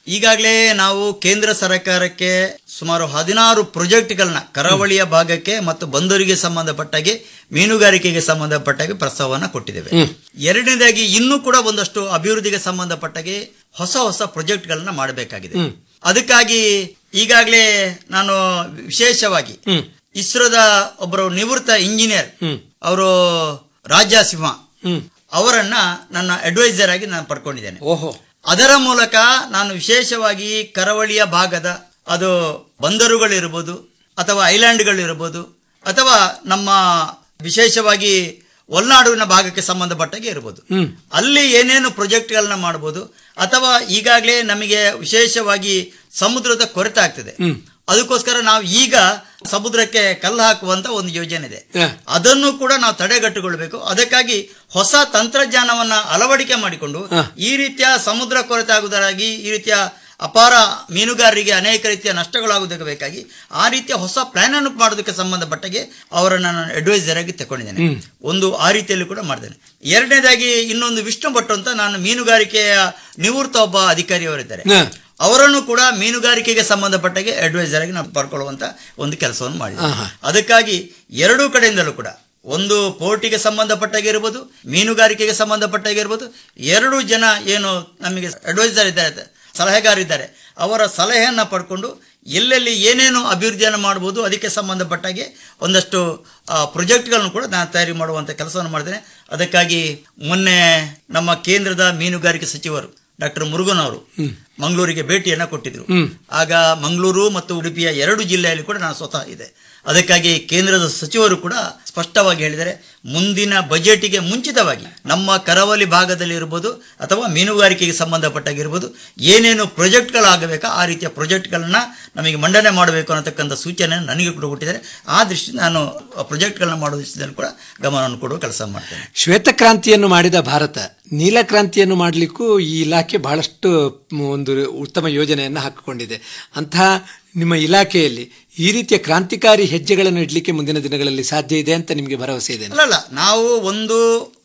S12: ಈಗಾಗಲೇ ನಾವು ಕೇಂದ್ರ ಸರ್ಕಾರಕ್ಕೆ ಸುಮಾರು ಹದಿನಾರು ಪ್ರಾಜೆಕ್ಟ್ಗಳನ್ನ ಕರಾವಳಿಯ ಭಾಗಕ್ಕೆ ಮತ್ತು ಬಂದರಿಗೆ ಸಂಬಂಧಪಟ್ಟಾಗೆ ಮೀನುಗಾರಿಕೆಗೆ ಸಂಬಂಧಪಟ್ಟಾಗೆ ಪ್ರಸ್ತಾವವನ್ನು ಕೊಟ್ಟಿದ್ದೇವೆ ಎರಡನೇದಾಗಿ ಇನ್ನೂ ಕೂಡ ಒಂದಷ್ಟು ಅಭಿವೃದ್ಧಿಗೆ ಸಂಬಂಧಪಟ್ಟಾಗೆ ಹೊಸ ಹೊಸ ಪ್ರಾಜೆಕ್ಟ್ಗಳನ್ನ ಮಾಡಬೇಕಾಗಿದೆ ಅದಕ್ಕಾಗಿ ಈಗಾಗಲೇ ನಾನು ವಿಶೇಷವಾಗಿ ಇಸ್ರೋದ ಒಬ್ಬರು ನಿವೃತ್ತ ಇಂಜಿನಿಯರ್ ಅವರು ರಾಜಾ ಸಿಂಹ ಅವರನ್ನ ನನ್ನ ಅಡ್ವೈಸರ್ ಆಗಿ ನಾನು ಪಡ್ಕೊಂಡಿದ್ದೇನೆ
S11: ಓಹೋ
S12: ಅದರ ಮೂಲಕ ನಾನು ವಿಶೇಷವಾಗಿ ಕರಾವಳಿಯ ಭಾಗದ ಅದು ಬಂದರುಗಳಿರ್ಬೋದು ಅಥವಾ ಐಲ್ಯಾಂಡ್ಗಳಿರ್ಬೋದು ಅಥವಾ ನಮ್ಮ ವಿಶೇಷವಾಗಿ ಒಳನಾಡಿನ ಭಾಗಕ್ಕೆ ಸಂಬಂಧಪಟ್ಟಾಗೆ ಇರ್ಬೋದು ಅಲ್ಲಿ ಏನೇನು ಪ್ರಾಜೆಕ್ಟ್ಗಳನ್ನ ಮಾಡಬಹುದು ಅಥವಾ ಈಗಾಗಲೇ ನಮಗೆ ವಿಶೇಷವಾಗಿ ಸಮುದ್ರದ ಕೊರತೆ ಆಗ್ತದೆ ಅದಕ್ಕೋಸ್ಕರ ನಾವು ಈಗ ಸಮುದ್ರಕ್ಕೆ ಕಲ್ಲು ಹಾಕುವಂತ ಒಂದು ಯೋಜನೆ ಇದೆ ಅದನ್ನು ಕೂಡ ನಾವು ತಡೆಗಟ್ಟುಕೊಳ್ಬೇಕು ಅದಕ್ಕಾಗಿ ಹೊಸ ತಂತ್ರಜ್ಞಾನವನ್ನ ಅಳವಡಿಕೆ ಮಾಡಿಕೊಂಡು ಈ ರೀತಿಯ ಸಮುದ್ರ ಕೊರತೆ ಆಗುವುದರಾಗಿ ಈ ರೀತಿಯ ಅಪಾರ ಮೀನುಗಾರರಿಗೆ ಅನೇಕ ರೀತಿಯ ನಷ್ಟಗಳಾಗುವುದಕ್ಕೆ ಬೇಕಾಗಿ ಆ ರೀತಿಯ ಹೊಸ ಪ್ಲಾನ್ ಅನ್ನು ಮಾಡೋದಕ್ಕೆ ಸಂಬಂಧಪಟ್ಟಾಗೆ ಅವರನ್ನು ನಾನು ಅಡ್ವೈಸರ್ ಆಗಿ ತಗೊಂಡಿದ್ದೇನೆ ಒಂದು ಆ ರೀತಿಯಲ್ಲಿ ಕೂಡ ಮಾಡಿದ್ದೇನೆ ಎರಡನೇದಾಗಿ ಇನ್ನೊಂದು ವಿಷ್ಣು ಭಟ್ ಅಂತ ನಾನು ಮೀನುಗಾರಿಕೆಯ ನಿವೃತ್ತ ಒಬ್ಬ ಅಧಿಕಾರಿಯವರಿದ್ದಾರೆ ಅವರನ್ನು ಕೂಡ ಮೀನುಗಾರಿಕೆಗೆ ಸಂಬಂಧಪಟ್ಟಾಗೆ ಅಡ್ವೈಸರ್ ಆಗಿ ನಾವು ಪಡ್ಕೊಳ್ಳುವಂತ ಒಂದು ಕೆಲಸವನ್ನು ಮಾಡಿದ್ದೇವೆ ಅದಕ್ಕಾಗಿ ಎರಡೂ ಕಡೆಯಿಂದಲೂ ಕೂಡ ಒಂದು ಪೋರ್ಟಿಗೆ ಸಂಬಂಧಪಟ್ಟಾಗೆ ಇರ್ಬೋದು ಮೀನುಗಾರಿಕೆಗೆ ಪಟ್ಟಾಗೆ ಇರ್ಬೋದು ಎರಡು ಜನ ಏನು ನಮಗೆ ಅಡ್ವೈಸರ್ ಇದ್ದಾರೆ ಸಲಹೆಗಾರಿದ್ದಾರೆ ಅವರ ಸಲಹೆಯನ್ನು ಪಡ್ಕೊಂಡು ಎಲ್ಲೆಲ್ಲಿ ಏನೇನು ಅಭಿವೃದ್ಧಿಯನ್ನು ಮಾಡ್ಬೋದು ಅದಕ್ಕೆ ಸಂಬಂಧಪಟ್ಟಾಗೆ ಒಂದಷ್ಟು ಪ್ರಾಜೆಕ್ಟ್ಗಳನ್ನು ಕೂಡ ನಾನು ತಯಾರಿ ಮಾಡುವಂಥ ಕೆಲಸವನ್ನು ಮಾಡಿದ್ದೇನೆ ಅದಕ್ಕಾಗಿ ಮೊನ್ನೆ ನಮ್ಮ ಕೇಂದ್ರದ ಮೀನುಗಾರಿಕೆ ಸಚಿವರು ಡಾಕ್ಟರ್ ಮುರುಗನ್ ಅವರು ಮಂಗಳೂರಿಗೆ ಭೇಟಿಯನ್ನ ಕೊಟ್ಟಿದ್ರು ಆಗ ಮಂಗಳೂರು ಮತ್ತು ಉಡುಪಿಯ ಎರಡು ಜಿಲ್ಲೆಯಲ್ಲಿ ಕೂಡ ನಾನು ಸ್ವತಃ ಇದೆ ಅದಕ್ಕಾಗಿ ಕೇಂದ್ರದ ಸಚಿವರು ಕೂಡ ಸ್ಪಷ್ಟವಾಗಿ ಹೇಳಿದರೆ ಮುಂದಿನ ಬಜೆಟ್ಗೆ ಮುಂಚಿತವಾಗಿ ನಮ್ಮ ಕರಾವಳಿ ಭಾಗದಲ್ಲಿ ಇರ್ಬೋದು ಅಥವಾ ಮೀನುಗಾರಿಕೆಗೆ ಸಂಬಂಧಪಟ್ಟಾಗಿರ್ಬೋದು ಏನೇನು ಪ್ರಾಜೆಕ್ಟ್ಗಳಾಗಬೇಕಾ ಆ ರೀತಿಯ ಪ್ರಾಜೆಕ್ಟ್ಗಳನ್ನ ನಮಗೆ ಮಂಡನೆ ಮಾಡಬೇಕು ಅನ್ನತಕ್ಕಂಥ ಸೂಚನೆ ನನಗೆ ಕೂಡ ಕೊಟ್ಟಿದ್ದಾರೆ ಆ ದೃಷ್ಟಿಯಿಂದ ನಾನು ಪ್ರಾಜೆಕ್ಟ್ಗಳನ್ನ ಮಾಡೋ ದೃಷ್ಟಿಯಲ್ಲಿ ಕೂಡ ಗಮನವನ್ನು ಕೊಡುವ ಕೆಲಸ ಮಾಡ್ತೇನೆ
S11: ಶ್ವೇತಕ್ರಾಂತಿಯನ್ನು ಮಾಡಿದ ಭಾರತ ನೀಲಕ್ರಾಂತಿಯನ್ನು ಮಾಡಲಿಕ್ಕೂ ಈ ಇಲಾಖೆ ಬಹಳಷ್ಟು ಒಂದು ಉತ್ತಮ ಯೋಜನೆಯನ್ನು ಹಾಕಿಕೊಂಡಿದೆ ಅಂತಹ ನಿಮ್ಮ ಇಲಾಖೆಯಲ್ಲಿ ಈ ರೀತಿಯ ಕ್ರಾಂತಿಕಾರಿ ಹೆಜ್ಜೆಗಳನ್ನು ಇಡ್ಲಿಕ್ಕೆ ಮುಂದಿನ ದಿನಗಳಲ್ಲಿ ಸಾಧ್ಯ ಇದೆ ಅಂತ ನಿಮಗೆ ಭರವಸೆ ಇದೆ
S12: ಅಲ್ಲ ಅಲ್ಲ ನಾವು ಒಂದು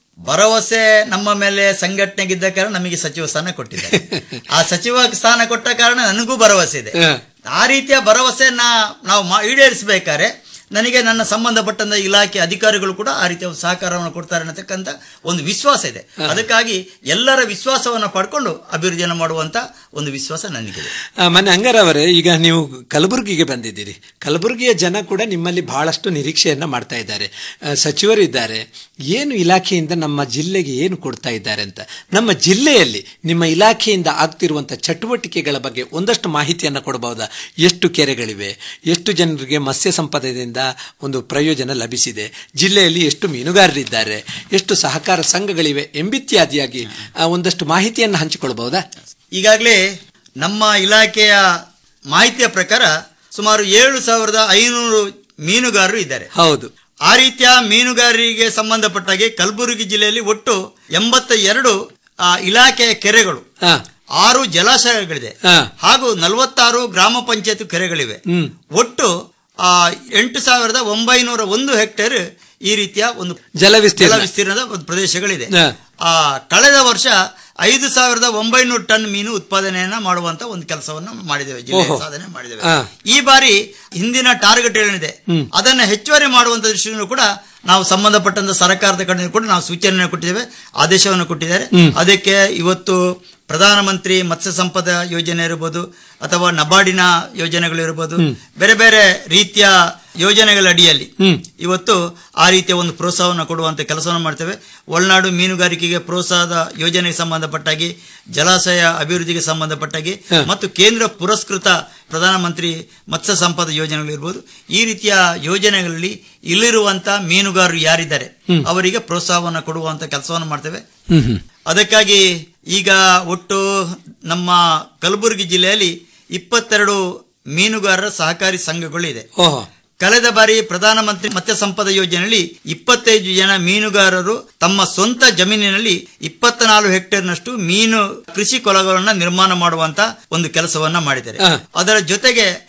S12: ಭರವಸೆ ನಮ್ಮ ಮೇಲೆ ಸಂಘಟನೆಗಿದ್ದ ಕಾರಣ ನಮಗೆ ಸಚಿವ ಸ್ಥಾನ ಕೊಟ್ಟಿದ್ದಾರೆ ಆ ಸಚಿವ ಸ್ಥಾನ ಕೊಟ್ಟ ಕಾರಣ ನನಗೂ ಭರವಸೆ ಇದೆ ಆ ರೀತಿಯ ಭರವಸೆಯನ್ನ ನಾವು ಮಾ- ಈಡೇರಿಸಬೇಕಾದ್ರೆ ನನಗೆ ನನ್ನ ಸಂಬಂಧಪಟ್ಟಂತ ಇಲಾಖೆ ಅಧಿಕಾರಿಗಳು ಕೂಡ ಆ ರೀತಿಯ ಒಂದು ಸಹಕಾರವನ್ನು ಕೊಡ್ತಾರೆ ಅನ್ನತಕ್ಕಂಥ ಒಂದು ವಿಶ್ವಾಸ ಇದೆ ಅದಕ್ಕಾಗಿ ಎಲ್ಲರ ವಿಶ್ವಾಸವನ್ನು ಪಡ್ಕೊಂಡು ಅಭಿವೃದ್ಧಿಯನ್ನು ಮಾಡುವಂತ ಒಂದು ವಿಶ್ವಾಸ ನನಗಿದೆ
S11: ಆ, ಮೊನ್ನೆ ಅಂಗಾರವರೇ ಈಗ ನೀವು ಕಲಬುರಗಿಗೆ ಬಂದಿದ್ದೀರಿ ಕಲಬುರಗಿಯ ಜನ ಕೂಡ ನಿಮ್ಮಲ್ಲಿ ಬಹಳಷ್ಟು ನಿರೀಕ್ಷೆಯನ್ನ ಮಾಡ್ತಾ ಇದ್ದಾರೆ ಆ, ಸಚಿವರು ಇದ್ದಾರೆ ಏನು ಇಲಾಖೆಯಿಂದ ನಮ್ಮ ಜಿಲ್ಲೆಗೆ ಏನು ಕೊಡ್ತಾ ಇದ್ದಾರೆ ಅಂತ ನಮ್ಮ ಜಿಲ್ಲೆಯಲ್ಲಿ ನಿಮ್ಮ ಇಲಾಖೆಯಿಂದ ಆಗ್ತಿರುವಂಥ ಚಟುವಟಿಕೆಗಳ ಬಗ್ಗೆ ಒಂದಷ್ಟು ಮಾಹಿತಿಯನ್ನು ಕೊಡಬಹುದಾ ಎಷ್ಟು ಕೆರೆಗಳಿವೆ ಎಷ್ಟು ಜನರಿಗೆ ಮತ್ಸ್ಯ ಸಂಪದದಿಂದ ಒಂದು ಪ್ರಯೋಜನ ಲಭಿಸಿದೆ ಜಿಲ್ಲೆಯಲ್ಲಿ ಎಷ್ಟು ಮೀನುಗಾರರಿದ್ದಾರೆ ಎಷ್ಟು ಸಹಕಾರ ಸಂಘಗಳಿವೆ ಎಂಬಿತ್ಯಾದಿಯಾಗಿ ಆ, ಒಂದಷ್ಟು ಮಾಹಿತಿಯನ್ನು ಹಂಚಿಕೊಳ್ಬಹುದಾ
S12: ಈಗಾಗಲೇ ನಮ್ಮ ಇಲಾಖೆಯ ಮಾಹಿತಿಯ ಪ್ರಕಾರ ಸುಮಾರು ಏಳು ಸಾವಿರದ ಐನೂರು ಮೀನುಗಾರರು ಇದ್ದಾರೆ
S11: ಹೌದು
S12: ಆ ರೀತಿಯ ಮೀನುಗಾರರಿಗೆ ಸಂಬಂಧಪಟ್ಟಾಗೆ ಕಲಬುರಗಿ ಜಿಲ್ಲೆಯಲ್ಲಿ ಒಟ್ಟು ಎಂಬತ್ತ ಎರಡು ಆ, ಇಲಾಖೆಯ ಕೆರೆಗಳು ಆರು ಜಲಾಶಯಗಳಿದೆ ಹಾಗೂ ನಲವತ್ತಾರು ಗ್ರಾಮ ಪಂಚಾಯತ್ ಕೆರೆಗಳಿವೆ ಒಟ್ಟು ಆ, ಎಂಟು ಸಾವಿರದ ಒಂಬೈನೂರ ಒಂದು ಹೆಕ್ಟೇರ್ ಈ ರೀತಿಯ ಒಂದು
S11: ಜಲ ವಿಸ್ತೀರ್ಣ.
S12: ಜಲ ವಿಸ್ತೀರ್ಣದ ಒಂದು ಪ್ರದೇಶಗಳಿದೆ
S11: ಹಾ.
S12: ಆ ಕಳೆದ ವರ್ಷ ಐದು ಸಾವಿರದ ಒಂಬೈನೂರು ಟನ್ ಮೀನು ಉತ್ಪಾದನೆಯನ್ನ ಮಾಡುವಂತ ಒಂದು ಕೆಲಸವನ್ನು ಮಾಡಿದ್ದೇವೆ ಜಿಲ್ಲೆ
S11: ಓಹೋ.
S12: ಸಾಧನೆ ಮಾಡಿದ್ದೇವೆ
S11: ಹಾ.
S12: ಈ ಬಾರಿ ಹಿಂದಿನ ಟಾರ್ಗೆಟ್ ಏನಿದೆ ಅದನ್ನ ಹೆಚ್ಚುವರಿ ಮಾಡುವಂತ ದೃಷ್ಟಿಯಿಂದ ಕೂಡ ನಾವು ಸಂಬಂಧಪಟ್ಟಂತ ಸರ್ಕಾರದ ಕಡೆ ಕೂಡ ನಾವು ಸೂಚನೆ ಕೊಟ್ಟಿದ್ದೇವೆ ಆದೇಶವನ್ನು ಕೊಟ್ಟಿದ್ದಾರೆ ಅದಕ್ಕೆ ಇವತ್ತು ಪ್ರಧಾನಮಂತ್ರಿ ಮತ್ಸ್ಯ ಸಂಪದ ಯೋಜನೆ ಇರಬಹುದು ಅಥವಾ ನಬಾರ್ಡಿನ ಯೋಜನೆಗಳಿರ್ಬೋದು ಬೇರೆ ಬೇರೆ ರೀತಿಯ ಯೋಜನೆಗಳ ಅಡಿಯಲ್ಲಿ ಇವತ್ತು ಆ ರೀತಿಯ ಒಂದು ಪ್ರೋತ್ಸಾಹವನ್ನು ಕೊಡುವಂತ ಕೆಲಸವನ್ನು ಮಾಡ್ತೇವೆ ಒಳನಾಡು ಮೀನುಗಾರಿಕೆಗೆ ಪ್ರೋತ್ಸಾಹದ ಯೋಜನೆಗೆ ಸಂಬಂಧಪಟ್ಟಾಗಿ ಜಲಾಶಯ ಅಭಿವೃದ್ಧಿಗೆ ಸಂಬಂಧಪಟ್ಟಾಗಿ ಮತ್ತು ಕೇಂದ್ರ ಪುರಸ್ಕೃತ ಪ್ರಧಾನಮಂತ್ರಿ ಮತ್ಸ್ಯ ಸಂಪದ ಯೋಜನೆಗಳಿರ್ಬೋದು ಈ ರೀತಿಯ ಯೋಜನೆಗಳಲ್ಲಿ ಇಲ್ಲಿರುವಂತ ಮೀನುಗಾರರು ಯಾರಿದ್ದಾರೆ ಅವರಿಗೆ ಪ್ರೋತ್ಸಾಹವನ್ನು ಕೊಡುವಂತ ಕೆಲಸವನ್ನು ಮಾಡ್ತೇವೆ ಅದಕ್ಕಾಗಿ ಈಗ ಒಟ್ಟು ನಮ್ಮ ಕಲಬುರಗಿ ಜಿಲ್ಲೆಯಲ್ಲಿ ಇಪ್ಪತ್ತೆರಡು ಮೀನುಗಾರರ ಸಹಕಾರಿ ಸಂಘಗಳು ಇದೆ
S11: ಓಹೋ
S12: ಕಳೆದ ಬಾರಿ ಪ್ರಧಾನಮಂತ್ರಿ ಮತ್ಸ್ಯ ಸಂಪದ ಯೋಜನೆಯಲ್ಲಿ ಇಪ್ಪತ್ತೈದು ಜನ ಮೀನುಗಾರರು ತಮ್ಮ ಸ್ವಂತ ಜಮೀನಿನಲ್ಲಿ ಇಪ್ಪತ್ತ ನಾಲ್ಕು ಹೆಕ್ಟೇರ್ನಷ್ಟು ಮೀನು ಕೃಷಿ ಕೊಳಗಳನ್ನು ನಿರ್ಮಾಣ ಮಾಡುವಂತ ಒಂದು ಕೆಲಸವನ್ನ ಮಾಡಿದ್ದಾರೆ ಅದರ ಜೊತೆಗೆ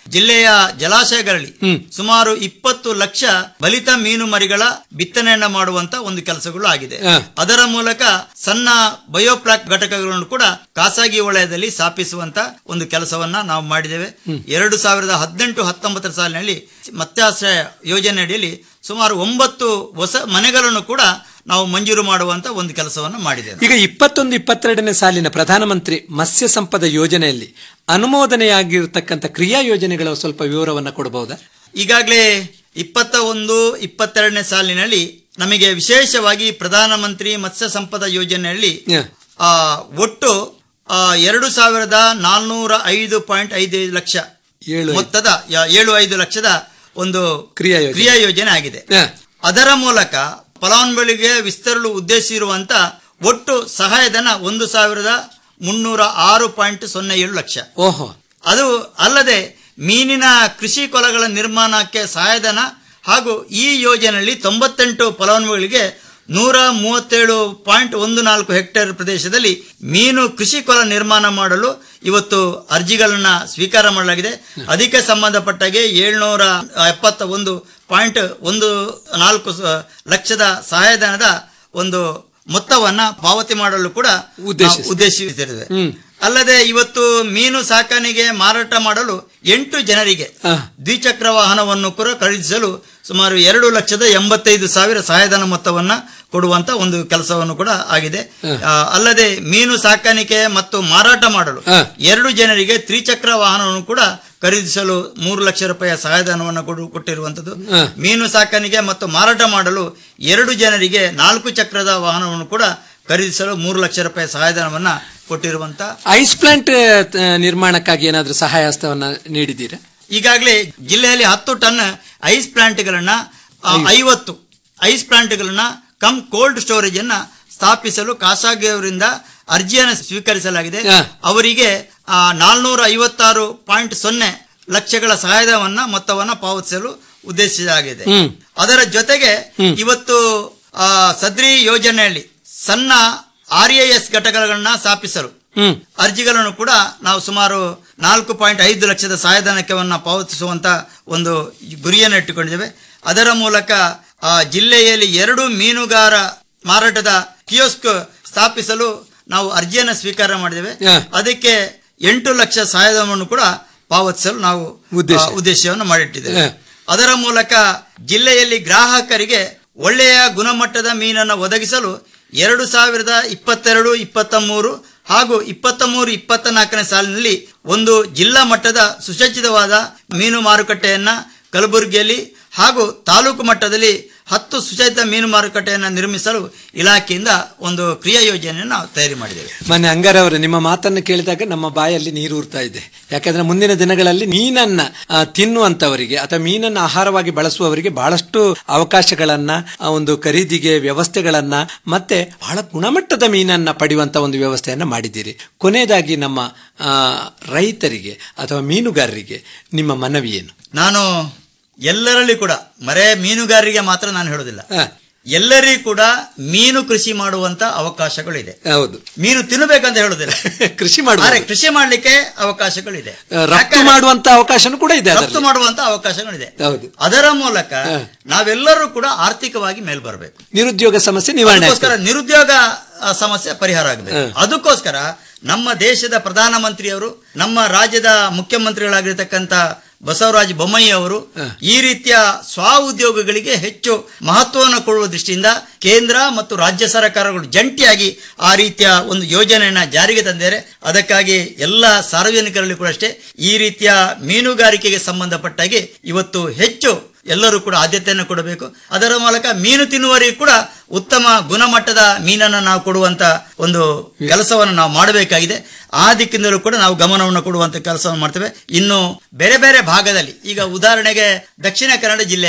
S12: ಜಿಲ್ಲೆಯ ಜಲಾಶಯಗಳಲ್ಲಿ ಸುಮಾರು ಇಪ್ಪತ್ತು ಲಕ್ಷ ಬಲಿತ ಮೀನು ಮರಿಗಳ ಬಿತ್ತನೆಯನ್ನ ಮಾಡುವಂತ ಒಂದು ಕೆಲಸಗಳು ಆಗಿದೆ
S11: ಹ.
S12: ಅದರ ಮೂಲಕ ಸಣ್ಣ ಬಯೋಪ್ಲಾಕ್ ಘಟಕಗಳನ್ನು ಕೂಡ ಖಾಸಗಿ ವಲಯದಲ್ಲಿ ಸ್ಥಾಪಿಸುವಂತ ಒಂದು ಕೆಲಸವನ್ನ ನಾವು ಮಾಡಿದ್ದೇವೆ ಎರಡು ಸಾವಿರದ ಹದಿನೆಂಟು ಹತ್ತೊಂಬತ್ತರ ಸಾಲಿನಲ್ಲಿ ಮತ್ಸ್ಯಾಶ್ರಯ ಯೋಜನೆ ಅಡಿಯಲ್ಲಿ ಸುಮಾರು ಒಂಬತ್ತು ಹೊಸ ಮನೆಗಳನ್ನು ಕೂಡ ನಾವು ಮಂಜೂರು ಮಾಡುವಂತ ಒಂದು ಕೆಲಸವನ್ನು ಮಾಡಿದ್ದೇವೆ
S11: ಈಗ ಇಪ್ಪತ್ತೊಂದು ಇಪ್ಪತ್ತೆರಡನೇ ಸಾಲಿನ ಪ್ರಧಾನಮಂತ್ರಿ ಮತ್ಸ್ಯ ಸಂಪದ ಯೋಜನೆಯಲ್ಲಿ ಅನುಮೋದನೆಯಾಗಿರತಕ್ಕಂಥ ಕ್ರಿಯಾ ಯೋಜನೆಗಳ ಸ್ವಲ್ಪ ವಿವರವನ್ನ ಕೊಡಬಹುದಾ
S12: ಈಗಾಗಲೇ ಇಪ್ಪತ್ತ ಒಂದು ಇಪ್ಪತ್ತೆರಡನೇ ಸಾಲಿನಲ್ಲಿ ನಮಗೆ ವಿಶೇಷವಾಗಿ ಪ್ರಧಾನಮಂತ್ರಿ ಮತ್ಸ್ಯ ಸಂಪದ ಯೋಜನೆಯಲ್ಲಿ ಆ, ಒಟ್ಟು ಆ, ಎರಡು ಸಾವಿರದ ನಾಲ್ನೂರ ಐದು ಪಾಯಿಂಟ್ ಐದು ಲಕ್ಷ
S11: ಏಳು ಐದು.
S12: ಮೊತ್ತದ ಯ- ಏಳು ಐದು ಲಕ್ಷದ ಒಂದು
S11: ಕ್ರಿಯಾ ಯೋಜನೆ.
S12: ಕ್ರಿಯಾ ಯೋಜನೆ ಆಗಿದೆ ಅದರ ಮೂಲಕ ಫಲಾನುಭವಿಗಳಿಗೆ ವಿಸ್ತರಲು ಉದ್ದೇಶಿಸಿರುವಂತ ಒಟ್ಟು ಸಹಾಯಧನ ಒಂದು ಸಾವಿರದ ಮುನ್ನೂರ ಆರು ಪಾಯಿಂಟ್ ಸೊನ್ನೆ ಏಳು ಲಕ್ಷ
S11: ಓಹೋ
S12: ಅದು ಅಲ್ಲದೆ ಮೀನಿನ ಕೃಷಿ ಕೊಲಗಳ ನಿರ್ಮಾಣಕ್ಕೆ ಸಹಾಯಧನ ಹಾಗೂ ಈ ಯೋಜನೆಯಲ್ಲಿ ತೊಂಬತ್ತೆಂಟು ಫಲಾನುಭವಿಗಳಿಗೆ ನೂರ ಮೂವತ್ತೇಳು ಪಾಯಿಂಟ್ ಒಂದು ನಾಲ್ಕು ಹೆಕ್ಟೇರ್ ಪ್ರದೇಶದಲ್ಲಿ ಮೀನು ಕೃಷಿ ಕೊಲ ನಿರ್ಮಾಣ ಮಾಡಲು ಇವತ್ತು ಅರ್ಜಿಗಳನ್ನ ಸ್ವೀಕಾರ ಮಾಡಲಾಗಿದೆ ಅದಕ್ಕೆ ಸಂಬಂಧಪಟ್ಟಾಗೆ ಏಳ್ನೂರ ಎಪ್ಪತ್ತ ಒಂದು ಪಾಯಿಂಟ್ ಒಂದು ನಾಲ್ಕು ಸ- ಲಕ್ಷದ ಸಹಾಯಧನದ ಒಂದು ಮೊತ್ತವನ್ನ ಪಾವತಿ ಮಾಡಲು ಕೂಡ ನಾವು
S11: ಉದ್ದೇಶಿಸಿ-
S12: ಉದ್ದೇಶಿಸಿದ್ದೇವೆ
S11: ಹ್ಮ್.
S12: ಅಲ್ಲದೆ ಇವತ್ತು ಮೀನು ಸಾಕಾಣಿಕೆ ಮಾರಾಟ ಮಾಡಲು ಎಂಟು ಜನರಿಗೆ ದ್ವಿಚಕ್ರ ವಾಹನವನ್ನು ಕೂಡ ಖರೀದಿಸಲು ಸುಮಾರು ಎರಡು ಲಕ್ಷದ ಎಂಬತ್ತೈದು ಸಾವಿರ ಸಹಾಯಧನ ಮೊತ್ತವನ್ನ ಕೊಡುವಂತ ಒಂದು ಕೆಲಸವನ್ನು ಕೂಡ ಆಗಿದೆ ಆ, ಅಲ್ಲದೆ ಮೀನು ಸಾಕಾಣಿಕೆ ಮತ್ತು ಮಾರಾಟ ಮಾಡಲು ಎರಡು ಜನರಿಗೆ ತ್ರಿಚಕ್ರ ವಾಹನವನ್ನು ಕೂಡ ಖರೀದಿಸಲು ಮೂರು ಲಕ್ಷ ರೂಪಾಯಿಯ ಸಹಾಯಧನವನ್ನು ಕೊಡು ಕೊಟ್ಟಿರುವಂತದ್ದು
S11: ಹ.
S12: ಮೀನು ಸಾಕಾಣಿಕೆ ಮತ್ತು ಮಾರಾಟ ಮಾಡಲು ಎರಡು ಜನರಿಗೆ ನಾಲ್ಕು ಚಕ್ರದ ವಾಹನವನ್ನು ಕೂಡ ಖರೀದಿಸಲು ಮೂರು ಲಕ್ಷ ರೂಪಾಯಿ ಸಹಾಯಧನವನ್ನ ಕೊಟ್ಟಿರುವಂತ
S11: ಐಸ್ ಪ್ಲಾಂಟ್ ಆ, ನಿರ್ಮಾಣಕ್ಕಾಗಿ ಏನಾದರೂ ಸಹಾಯ ಹಸ್ತವನ್ನ ನೀಡಿದ್ದೀರಾ
S12: ಈಗಾಗಲೇ ಜಿಲ್ಲೆಯಲ್ಲಿ ಹತ್ತು ಟನ್ ಐಸ್ ಪ್ಲಾಂಟ್ಗಳನ್ನ ಆ, ಐವತ್ತು ಐಸ್ ಪ್ಲಾಂಟ್ಗಳನ್ನ ಕಮ್ ಕೋಲ್ಡ್ ಸ್ಟೋರೇಜ್ ಅನ್ನ ಸ್ಥಾಪಿಸಲು ಖಾಸಗಿಯವರಿಂದ ಅರ್ಜಿಯನ್ನು ಸ್ವೀಕರಿಸಲಾಗಿದೆ ಅವರಿಗೆ ನಾಲ್ನೂರ ಐವತ್ತಾರು ಪಾಯಿಂಟ್ ಸೊನ್ನೆ ಲಕ್ಷಗಳ ಸಹಾಯಧನವನ್ನ ಮೊತ್ತವನ್ನ ಪಾವತಿಸಲು ಉದ್ದೇಶಿಸಲಾಗಿದೆ
S11: ಹ್ಮ್.
S12: ಅದರ ಜೊತೆಗೆ ಇವತ್ತು ಆ, ಸದ್ರಿ ಯೋಜನೆಯಲ್ಲಿ ಸಣ್ಣ ಆರ್ ಎಸ್ ಘಟಕಗಳನ್ನ ಸ್ಥಾಪಿಸಲು
S11: ಹ್ಮ್
S12: ಅರ್ಜಿಗಳನ್ನು ಕೂಡ ನಾವು ಸುಮಾರು ನಾಲ್ಕು ಪಾಯಿಂಟ್ ಐದು ಲಕ್ಷದ ಸಹಾಯಧನಕ್ಕೆವನ್ನ ಪಾವತಿಸುವಂತ ಒಂದು ಗುರಿಯನ್ನು ಇಟ್ಟುಕೊಂಡಿದ್ದೇವೆ ಅದರ ಮೂಲಕ ಆ ಜಿಲ್ಲೆಯಲ್ಲಿ ಎರಡು ಮೀನುಗಾರ ಮಾರಾಟದ ಕಿಯೋಸ್ಕ್ ಸ್ಥಾಪಿಸಲು ನಾವು ಅರ್ಜಿಯನ್ನು ಸ್ವೀಕಾರ ಮಾಡಿದ್ದೇವೆ
S11: ಹ.
S12: ಅದಕ್ಕೆ ಎಂಟು ಲಕ್ಷ ಸಹಾಯಧನವನ್ನು ಕೂಡ ಪಾವತಿಸಲು ನಾವು
S11: ಉದ್ದೇಶ.
S12: ಆ, ಉದ್ದೇಶವನ್ನು ಮಾಡಿಟ್ಟಿದ್ದೇವೆ
S11: ಹ.
S12: ಅದರ ಮೂಲಕ ಜಿಲ್ಲೆಯಲ್ಲಿ ಗ್ರಾಹಕರಿಗೆ ಒಳ್ಳೆಯ ಗುಣಮಟ್ಟದ ಮೀನನ್ನು ಒದಗಿಸಲು ಎರಡು ಸಾವಿರದ ಇಪ್ಪತ್ತೆರಡು ಇಪ್ಪತ್ತ ಮೂರು ಹಾಗೂ ಇಪ್ಪತ್ತ ಮೂರು ಇಪ್ಪತ್ತ ನಾಲ್ಕನೇ ಸಾಲಿನಲ್ಲಿ ಒಂದು ಜಿಲ್ಲಾ ಮಟ್ಟದ ಸುಸಜ್ಜಿತವಾದ ಮೀನು ಮಾರುಕಟ್ಟೆಯನ್ನ ಕಲಬುರಗಿಯಲ್ಲಿ ಹಾಗೂ ತಾಲೂಕು ಮಟ್ಟದಲ್ಲಿ ಹತ್ತು ಸುಸಜ್ಜಿತ ಮೀನು ಮಾರುಕಟ್ಟೆಯನ್ನು ನಿರ್ಮಿಸಲು ಇಲಾಖೆಯಿಂದ ಒಂದು ಕ್ರಿಯಾ ಯೋಜನೆಯನ್ನು ನಾವು ತಯಾರಿ ಮಾಡಿದ್ದೇವೆ
S11: ಮೊನ್ನೆ ಅಂಗಾರ ಅವರು ನಿಮ್ಮ ಮಾತನ್ನು ಕೇಳಿದಾಗ ನಮ್ಮ ಬಾಯಲ್ಲಿ ನೀರು ಊರ್ತಾ ಇದೆ ಯಾಕಂದ್ರೆ ಮುಂದಿನ ದಿನಗಳಲ್ಲಿ ಮೀನನ್ನ ಆ, ತಿನ್ನುವಂತವರಿಗೆ ಅಥವಾ ಮೀನನ್ನ ಆಹಾರವಾಗಿ ಬಳಸುವವರಿಗೆ ಬಹಳಷ್ಟು ಅವಕಾಶಗಳನ್ನ ಆ, ಒಂದು ಖರೀದಿಗೆ ವ್ಯವಸ್ಥೆಗಳನ್ನ ಮತ್ತೆ ಬಹಳ ಗುಣಮಟ್ಟದ ಮೀನನ್ನ ಪಡೆಯುವಂತ ಒಂದು ವ್ಯವಸ್ಥೆಯನ್ನ ಮಾಡಿದ್ದೀರಿ ಕೊನೆಯದಾಗಿ ನಮ್ಮ ಆ, ರೈತರಿಗೆ ಅಥವಾ ಮೀನುಗಾರರಿಗೆ ನಿಮ್ಮ ಮನವಿ ಏನು
S12: ನಾನು ಎಲ್ಲರಲ್ಲಿ ಕೂಡ ಮರೆ ಮೀನುಗಾರರಿಗೆ ಮಾತ್ರ ನಾನು ಹೇಳೋದಿಲ್ಲ ಎಲ್ಲರಿಗೂ ಕೂಡ ಮೀನು ಕೃಷಿ ಮಾಡುವಂತ ಅವಕಾಶಗಳಿದೆ
S11: ಹೌದು
S12: ಮೀನು ತಿನ್ನಬೇಕಂತ ಹೇಳೋದಿಲ್ಲ
S11: ಕೃಷಿ ಮಾಡುವ
S12: ಆದ್ರೆ ಕೃಷಿ ಮಾಡ್ಲಿಕ್ಕೆ ಅವಕಾಶಗಳಿದೆ
S11: ರಫ್ತು ಮಾಡುವಂತ ಅವಕಾಶನೂ ಕೂಡ ಇದೆ
S12: ರಫ್ತು
S11: ಅದರಲ್ಲಿ.
S12: ಮಾಡುವಂತ ಅವಕಾಶಗಳಿದೆ
S11: ಹೌದು
S12: ಅದರ ಮೂಲಕ ನಾವೆಲ್ಲರೂ ಕೂಡ ಆರ್ಥಿಕವಾಗಿ ಮೇಲ್ಬರಬೇಕು
S11: ನಿರುದ್ಯೋಗ ಸಮಸ್ಯೆ ನಿವಾರಣೆ
S12: ಅದಕ್ಕೋಸ್ಕರ
S11: ಆಗ್ತದೆ.
S12: ನಿರುದ್ಯೋಗ ಆ, ಸಮಸ್ಯೆ ಪರಿಹಾರ ಆಗಬೇಕು
S11: ಹ.
S12: ಅದಕ್ಕೋಸ್ಕರ ನಮ್ಮ ದೇಶದ ಪ್ರಧಾನಮಂತ್ರಿಯವರು ನಮ್ಮ ರಾಜ್ಯದ ಮುಖ್ಯಮಂತ್ರಿಗಳಾಗಿರ್ತಕ್ಕಂಥ ಬಸವರಾಜ ಬೊಮ್ಮಾಯಿ ಅವರು ಈ ರೀತಿಯ ಸ್ವ ಉದ್ಯೋಗಗಳಿಗೆ ಹೆಚ್ಚು ಮಹತ್ವವನ್ನು ಕೊಡುವ ದೃಷ್ಟಿಯಿಂದ ಕೇಂದ್ರ ಮತ್ತು ರಾಜ್ಯ ಸರ್ಕಾರಗಳು ಜಂಟಿಯಾಗಿ ಆ ರೀತಿಯ ಒಂದು ಯೋಜನೆಯನ್ನ ಜಾರಿಗೆ ತಂದಿದ್ದಾರೆ ಅದಕ್ಕಾಗಿ ಎಲ್ಲ ಸಾರ್ವಜನಿಕರಲ್ಲಿ ಕೂಡ ಅಷ್ಟೇ ಈ ರೀತಿಯ ಮೀನುಗಾರಿಕೆಗೆ ಸಂಬಂಧಪಟ್ಟಾಗೆ ಇವತ್ತು ಹೆಚ್ಚು ಎಲ್ಲರೂ ಕೂಡ ಆದ್ಯತೆಯನ್ನು ಕೊಡಬೇಕು ಅದರ ಮೂಲಕ ಮೀನು ತಿನ್ನುವವರಿಗೆ ಕೂಡ ಉತ್ತಮ ಗುಣಮಟ್ಟದ ಮೀನನ್ನು ನಾವು ಕೊಡುವಂತ ಒಂದು ಕೆಲಸವನ್ನು ನಾವು ಮಾಡಬೇಕಾಗಿದೆ ಆ ದಿಕ್ಕಿನಲ್ಲೂ ಕೂಡ ನಾವು ಗಮನವನ್ನು ಕೊಡುವಂತ ಕೆಲಸವನ್ನು ಮಾಡ್ತೇವೆ ಇನ್ನು ಬೇರೆ ಬೇರೆ ಭಾಗದಲ್ಲಿ ಈಗ ಉದಾಹರಣೆಗೆ ದಕ್ಷಿಣ ಕನ್ನಡ ಜಿಲ್ಲೆಯಲ್ಲಿ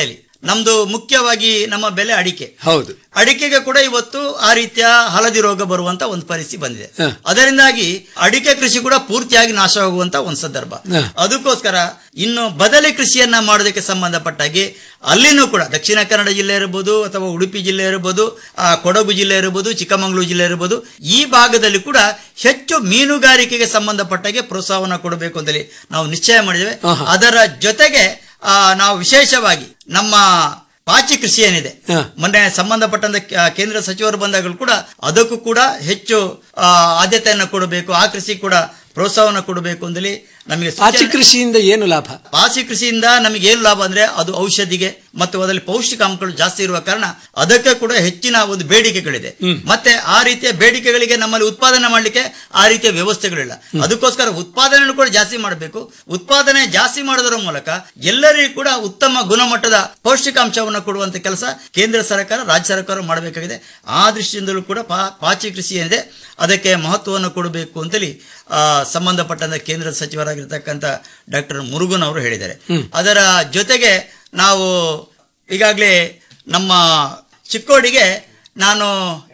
S12: ನಮ್ದು ಮುಖ್ಯವಾಗಿ ನಮ್ಮ ಬೆಲೆ ಅಡಿಕೆ
S11: ಹೌದು
S12: ಅಡಿಕೆಗೆ ಕೂಡ ಇವತ್ತು ಆ ರೀತಿಯ ಹಳದಿ ರೋಗ ಬರುವಂತ ಒಂದು ಪರಿಸ್ಥಿತಿ ಬಂದಿದೆ
S11: ಹ.
S12: ಅದರಿಂದಾಗಿ ಅಡಿಕೆ ಕೃಷಿ ಕೂಡ ಪೂರ್ತಿಯಾಗಿ ನಾಶವಾಗುವಂತ ಒಂದು ಸಂದರ್ಭ
S11: ಹ.
S12: ಅದಕ್ಕೋಸ್ಕರ ಇನ್ನು ಬದಲಿ ಕೃಷಿಯನ್ನ ಮಾಡೋದಕ್ಕೆ ಸಂಬಂಧಪಟ್ಟಾಗಿ ಅಲ್ಲಿನೂ ಕೂಡ ದಕ್ಷಿಣ ಕನ್ನಡ ಜಿಲ್ಲೆ ಇರಬಹುದು ಅಥವಾ ಉಡುಪಿ ಜಿಲ್ಲೆ ಇರಬಹುದು ಆ, ಕೊಡಗು ಜಿಲ್ಲೆ ಇರಬಹುದು ಚಿಕ್ಕಮಗಳೂರು ಜಿಲ್ಲೆ ಇರಬಹುದು ಈ ಭಾಗದಲ್ಲಿ ಕೂಡ ಹೆಚ್ಚು ಮೀನುಗಾರಿಕೆಗೆ ಸಂಬಂಧಪಟ್ಟಾಗೆ ಪ್ರೋತ್ಸಾಹವನ್ನು ಕೊಡಬೇಕು ಅಂತೇಳಿ ನಾವು ನಿಶ್ಚಯ ಮಾಡಿದ್ದೇವೆ
S11: ಆಹಾ.
S12: ಅದರ ಜೊತೆಗೆ ಆ, ನಾವು ವಿಶೇಷವಾಗಿ ನಮ್ಮ ಪಾಚಿ ಕೃಷಿ ಏನಿದೆ
S11: ಹ.
S12: ಮೊನ್ನೆ ಸಂಬಂಧಪಟ್ಟಂತ ಕ- ಕೇಂದ್ರ ಸಚಿವರು ಬಂದಾಗಲೂ ಕೂಡ ಅದಕ್ಕೂ ಕೂಡ ಹೆಚ್ಚು ಆ, ಆದ್ಯತೆಯನ್ನು ಕೊಡಬೇಕು ಆ ಕೃಷಿ ಕೂಡ ಪ್ರೋತ್ಸಾಹವನ್ನು ಕೊಡಬೇಕು ಅಂತೇಳಿ ನಮಗೆ
S11: ಪಾಚಿ
S12: ಸೂಚನೆ-
S11: ಕೃಷಿಯಿಂದ ಏನು ಲಾಭ
S12: ಪಾಚಿ ಕೃಷಿಯಿಂದ ನಮಗೆ ಏನು ಲಾಭ ಅಂದ್ರೆ ಅದು ಔಷಧಿಗೆ ಮತ್ತು ಅದರಲ್ಲಿ ಪೌಷ್ಟಿಕಾಂಶಗಳು ಜಾಸ್ತಿ ಇರುವ ಕಾರಣ ಅದಕ್ಕೆ ಕೂಡ ಹೆಚ್ಚಿನ ಒಂದು ಬೇಡಿಕೆಗಳಿದೆ ಮತ್ತೆ ಆ ರೀತಿಯ ಬೇಡಿಕೆಗಳಿಗೆ ನಮ್ಮಲ್ಲಿ ಉತ್ಪಾದನೆ ಮಾಡಲಿಕ್ಕೆ ಆ ರೀತಿಯ ವ್ಯವಸ್ಥೆಗಳಿಲ್ಲ ಅದಕ್ಕೋಸ್ಕರ ಉತ್ಪಾದನೆ ಕೂಡ ಜಾಸ್ತಿ ಮಾಡಬೇಕು ಉತ್ಪಾದನೆ ಜಾಸ್ತಿ ಮಾಡೋದರ ಮೂಲಕ ಎಲ್ಲರಿಗೂ ಕೂಡ ಉತ್ತಮ ಗುಣಮಟ್ಟದ ಪೌಷ್ಟಿಕಾಂಶವನ್ನು ಕೊಡುವಂತ ಕೆಲಸ ಕೇಂದ್ರ ಸರ್ಕಾರ ರಾಜ್ಯ ಸರ್ಕಾರ ಮಾಡಬೇಕಾಗಿದೆ ಆ ದೃಷ್ಟಿಯಿಂದಲೂ ಕೂಡ ಪಾ- ಪಾಚಿ ಕೃಷಿ ಏನಿದೆ ಅದಕ್ಕೆ ಮಹತ್ವವನ್ನು ಕೊಡಬೇಕು ಅಂತೇಳಿ ಆ, ಸಂಬಂಧಪಟ್ಟಂತ ಕೇಂದ್ರ ಸಚಿವರಾಗಿರ್ತಕ್ಕಂಥ ಡಾಕ್ಟರ್ ಮುರುಗನ್ ಅವರು ಹೇಳಿದ್ದಾರೆ ಅದರ ಜೊತೆಗೆ ನಾವು ಈಗಾಗಲೇ ನಮ್ಮ ಚಿಕ್ಕೋಡಿಗೆ ನಾನು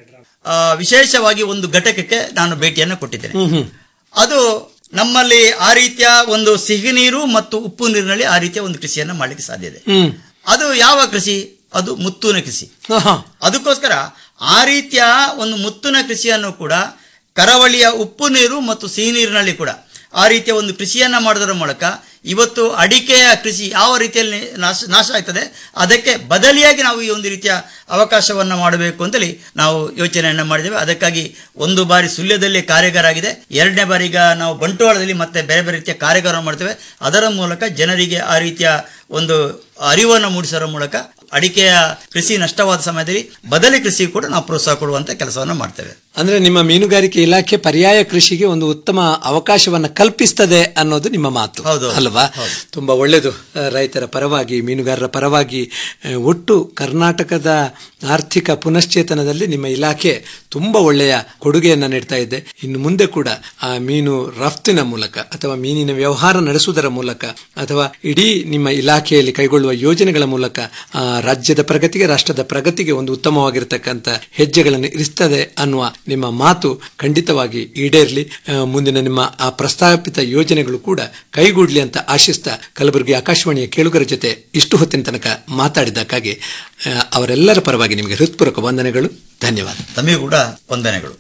S12: ಆ, ವಿಶೇಷವಾಗಿ ಒಂದು ಘಟಕಕ್ಕೆ ನಾನು ಭೇಟಿಯನ್ನು ಕೊಟ್ಟಿದ್ದೇನೆ ಅದು ನಮ್ಮಲ್ಲಿ ಆ ರೀತಿಯ ಒಂದು ಸಿಹಿ ನೀರು ಮತ್ತು ಉಪ್ಪು ನೀರಿನಲ್ಲಿ ಆ ರೀತಿಯ ಒಂದು ಕೃಷಿಯನ್ನು ಮಾಡಲಿಕ್ಕೆ ಸಾಧ್ಯ ಇದೆ
S11: ಹ್ಮ್
S12: ಅದು ಯಾವ ಕೃಷಿ ಅದು ಮುತ್ತುನ ಕೃಷಿ
S11: ಆಹಾ.
S12: ಅದಕ್ಕೋಸ್ಕರ ಆ ರೀತಿಯ ಒಂದು ಮುತ್ತುನ ಕೃಷಿಯನ್ನು ಕೂಡ ಕರಾವಳಿಯ ಉಪ್ಪು ನೀರು ಮತ್ತು ಸಿಹಿ ನೀರಿನಲ್ಲಿ ಕೂಡ ಆ ರೀತಿಯ ಒಂದು ಕೃಷಿಯನ್ನ ಮಾಡೋದರ ಮೂಲಕ ಇವತ್ತು ಅಡಿಕೆಯ ಕೃಷಿ ಯಾವ ರೀತಿಯಲ್ಲಿ ನಾಶ ನಾಶ ಆಗ್ತದೆ ಅದಕ್ಕೆ ಬದಲಿಯಾಗಿ ನಾವು ಈ ಒಂದು ರೀತಿಯ ಅವಕಾಶವನ್ನು ಮಾಡಬೇಕು ಅಂತೇಳಿ ನಾವು ಯೋಚನೆಯನ್ನ ಮಾಡಿದ್ದೇವೆ ಅದಕ್ಕಾಗಿ ಒಂದು ಬಾರಿ ಸುಳ್ಯದಲ್ಲಿ ಕಾರ್ಯಾಗಾರ ಆಗಿದೆ ಎರಡನೇ ಬಾರಿ ಈಗ ನಾವು ಬಂಟ್ವಾಳದಲ್ಲಿ ಮತ್ತೆ ಬೇರೆ ಬೇರೆ ರೀತಿಯ ಕಾರ್ಯಾಗಾರ ಮಾಡ್ತೇವೆ ಅದರ ಮೂಲಕ ಜನರಿಗೆ ಆ ರೀತಿಯ ಒಂದು ಅರಿವನ್ನು ಮೂಡಿಸೋರ ಮೂಲಕ ಅಡಿಕೆಯ ಕೃಷಿ ನಷ್ಟವಾದ ಸಮಯದಲ್ಲಿ ಬದಲಿ ಕೃಷಿ ಕೂಡ ನಾವು ಪ್ರೋತ್ಸಾಹ ಕೊಡುವಂತ ಕೆಲಸವನ್ನು ಮಾಡ್ತೇವೆ
S11: ಅಂದ್ರೆ ನಿಮ್ಮ ಮೀನುಗಾರಿಕೆ ಇಲಾಖೆ ಪರ್ಯಾಯ ಕೃಷಿಗೆ ಒಂದು ಉತ್ತಮ ಅವಕಾಶವನ್ನ ಕಲ್ಪಿಸ್ತದೆ ಅನ್ನೋದು ನಿಮ್ಮ ಮಾತು
S12: ಹೌದು.
S11: ಅಲ್ವಾ ತುಂಬಾ ಒಳ್ಳೆಯದು ಆ, ರೈತರ ಪರವಾಗಿ ಮೀನುಗಾರರ ಪರವಾಗಿ ಆ, ಒಟ್ಟು ಕರ್ನಾಟಕದ ಆರ್ಥಿಕ ಪುನಶ್ಚೇತನದಲ್ಲಿ ನಿಮ್ಮ ಇಲಾಖೆ ತುಂಬಾ ಒಳ್ಳೆಯ ಕೊಡುಗೆಯನ್ನ ನೀಡ್ತಾ ಇದೆ ಇನ್ನು ಮುಂದೆ ಕೂಡ ಆ ಮೀನು ರಫ್ತಿನ ಮೂಲಕ ಅಥವಾ ಮೀನಿನ ವ್ಯವಹಾರ ನಡೆಸುವುದರ ಮೂಲಕ ಅಥವಾ ಇಡೀ ನಿಮ್ಮ ಇಲಾಖೆಯಲ್ಲಿ ಕೈಗೊಳ್ಳುವ ಯೋಜನೆಗಳ ಮೂಲಕ ಆ, ರಾಜ್ಯದ ಪ್ರಗತಿಗೆ ರಾಷ್ಟ್ರದ ಪ್ರಗತಿಗೆ ಒಂದು ಉತ್ತಮವಾಗಿರತಕ್ಕಂಥ ಹೆಜ್ಜೆಗಳನ್ನು ಇರಿಸ್ತದೆ ಅನ್ನುವ ನಿಮ್ಮ ಮಾತು ಖಂಡಿತವಾಗಿ ಈಡೇರಲಿ ಆ, ಮುಂದಿನ ನಿಮ್ಮ ಆ ಪ್ರಸ್ತಾಪಿತ ಯೋಜನೆಗಳು ಕೂಡ ಕೈಗೂಡ್ಲಿ ಅಂತ ಆಶಿಸ್ತಾ ಕಲಬುರಗಿ ಆಕಾಶವಾಣಿಯ ಕೇಳುಗರ ಜೊತೆ ಇಷ್ಟು ಹೊತ್ತಿನ ತನಕ ಮಾತಾಡಿದ್ದಕ್ಕಾಗಿ ಆ, ಅವರೆಲ್ಲರ ಪರವಾಗಿ ನಿಮಗೆ ಹೃತ್ಪೂರ್ವಕ ವಂದನೆಗಳು ಧನ್ಯವಾದ
S12: ತಮಗೆ ಕೂಡ ವಂದನೆಗಳು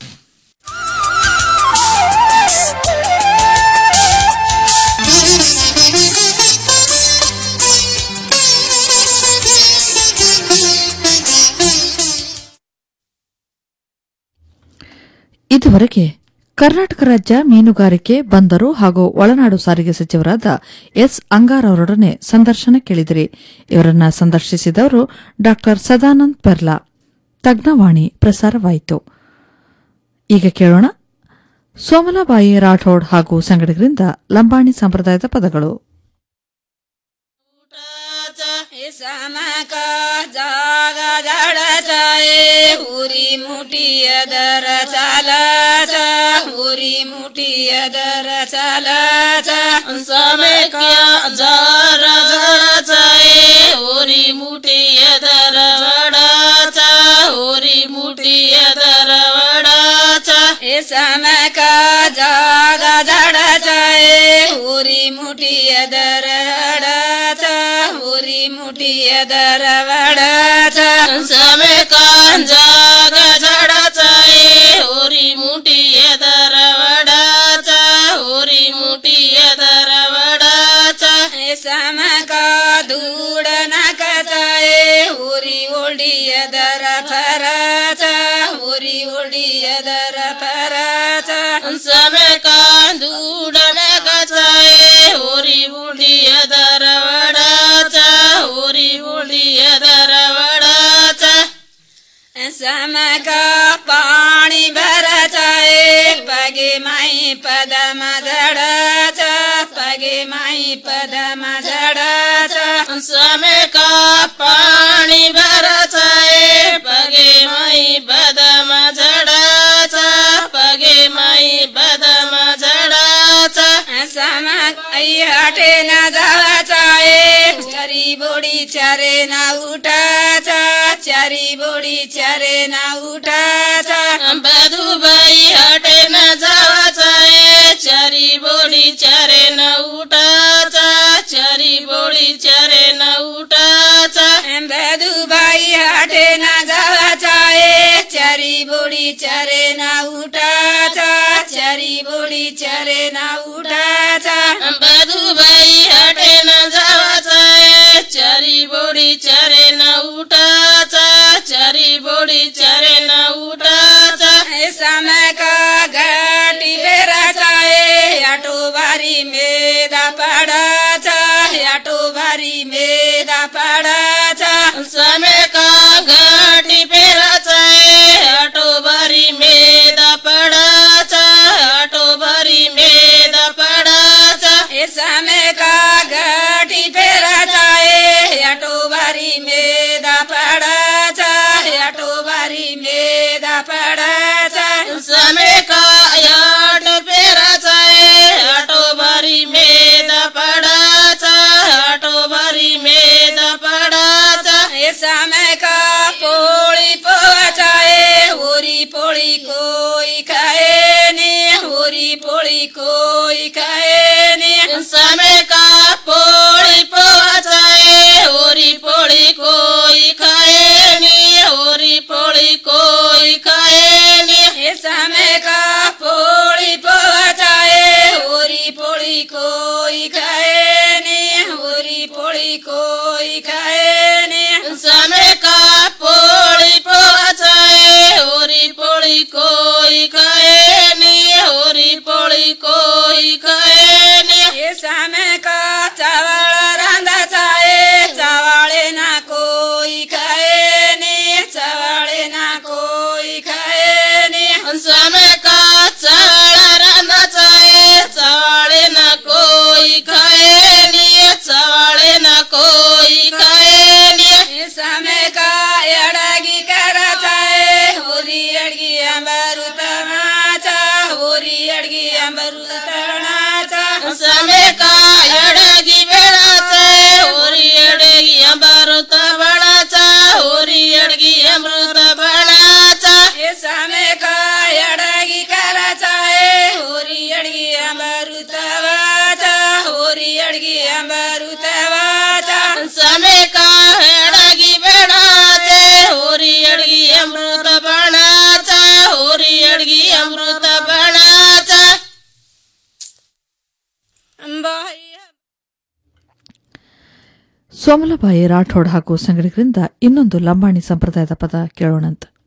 S2: ಇದುವರೆಗೆ ಕರ್ನಾಟಕ ರಾಜ್ಯ ಮೀನುಗಾರಿಕೆ ಬಂದರು ಹಾಗೂ ಒಳನಾಡು ಸಾರಿಗೆ ಸಚಿವರಾದ ಎಸ್ ಅಂಗಾರ್ ಅವರೊಡನೆ ಸಂದರ್ಶನ ಕೇಳಿದಿರಿ ಇವರನ್ನ ಸಂದರ್ಶಿಸಿದವರು ಡಾ ಸದಾನಂದ್ ಪೆರ್ಲಾ ತಜ್ಞವಾಣಿ ಪ್ರಸಾರವಾಯಿತು ಈಗ ಕೇಳೋಣ ಸೋಮಲಾಬಾಯಿ ರಾಠೋಡ್ ಹಾಗೂ ಸಂಗಡಿಗರಿಂದ ಲಂಬಾಣಿ ಸಂಪ್ರದಾಯದ ಪದಗಳು
S13: ಸಮಕ ಜಾಗ ಜಡ ಚಾಯೆ ಉರಿ ಮುಟಿಯ ದರ ಚಾಲ ಚ ಉರಿ ಮುಟಿಯ ದರ ಚಾಲ ಚ ಸಮಕ ಜರ ಜಡ ಚಾಯೆ ಉರಿ ಮುಟಿಯ ದರ ವಡ ಚ ಉರಿ ಮುಟಿಯ ದರ ವಡ ಚ ಸಮಕ ಜಾಗ ಜಡ ಚಾಯೆ ಉರಿ ಮುಟಿಯ ದರ ವಡ ಚ ಉರಿ ಮುಟಿಯ ದರ ವಡ ಚ ಸಮೆ ಜಾಗ ಜಡ ಚಾಯೆ ಉರಿ ಮುಟಿಯ ದರ ವಡ ಚ ಉರಿ ಮುಟಿಯ ದರ ವಡ ಚ ಸಮಕ ದೂಡ ನಕ ಚಾಯೆ ಉರಿ ಒಡಿಯ ದರ ಫರ ಚ ಉರಿ ಒಡಿಯ ದರ ಫರ ಚ ಸಮಕ ದೂಡ ನಕ ಚಾಯೆ ಉರಿ ಉಡಿಯ ದರ ವಡ ಚ ಉರಿ ಉಡಿಯ ದರ ವಡ ಚ ಸಮಕ ಪಾಣಿ ಭರ ಚಾಯೆ ಪಗೆ ಮೈ ಪದ ಮಜಡ ಚ ಪಗೆ ಮೈ ಪದ ಮಜಡ ಚ ಸಮಕ ಪಾಣಿ ಭರ ಚಾಯೆ ಪಗೆ ಮೈ ಪದ ಮಜಡ ಚ ಪಗೆ ಮೈ ಪದ ಮಜಡ ಚ ಸಮಕ ಐ ಹಟೆ ನ ಜವ ಚಾಯೆ ಹರಿ ಬೋಡಿ चारे ना उठाचा चारी बोडी चारे ना उठाचा बधुबाई हटे न जावाचा ए चारी बोडी चारे न उठाचा चारी बोडी चारे न उठाचा बधुबाई हटे न जावाचा ए चारी बोडी चारे न उठाचा चारी बोडी चारे न उठाचा बधुबाई हटे न जावाचा ए चारी बोडी चारे न उठाचा चारी बोडी चारे न उठाचा समय का घाटी बेराचा ए आटो बारी मेदा पडाचा आटो बारी मेदा पडाचा समय का घाटी बेराचा ए आटो बारी मेदा पडाचा आटो बारी मेदा पडाचा हे समय का घाटी बेराचा ए आटो बारी मेदा पडाचा आटो बारी मेदा पडाचा समय का याट पेराचा ए आटो बारी मेदा पडाचा आटो बारी मेदा पडाचा हे समय का पोळी पोवाचा ए होरी पोळी कोई खाए ने होरी पोळी कोई खाए ने समय का पोळी पोवाचा ए होरी पोळी कोई खाए ने होरी पोळी कोई खाए ने हे समय का पोळी पोवाचा ए होरी पोळी कोई खाए ने होरी पोळी कोई खाए ने समय का पोळी पोवाचा ए होरी पोळी कोई खाए ने होरी पोळी कोई खाए ने हे समय का चावळ रांधाचा ए चावळे ना कोई खाए ने चावळे ना कोई खाए ने समय का चावळ रांधाचा ए चावळे ना कोई खाए ने चावळे ना कोई खाए ने हे समय का अडगी कराचा ए होरी अडगी अंबरुतणाचा होरी अडगी अंबरुतणाचा समय का अडगी बेळाचा ए होरी अडगी अंबरुत बळाचा होरी अडगी अमृत बळाचा हे समय का अडगी कराचा ए होरी अडगी अंबरुत वाचा होरी अडगी अंबरुत वाचा समय का अडगी बेळाचे होरी अडगी अमृत बळाचा होरी अडगी अमृत बळाचा
S2: ಸೋಮಲಬಾಯಿ ರಾಠೋಡ್ ಹಾಗೂ ಸಂಗಡಿಗರಿಂದ ಇನ್ನೊಂದು ಲಂಬಾಣಿ ಸಂಪ್ರದಾಯದ ಪದ ಕೇಳೋಣಂತ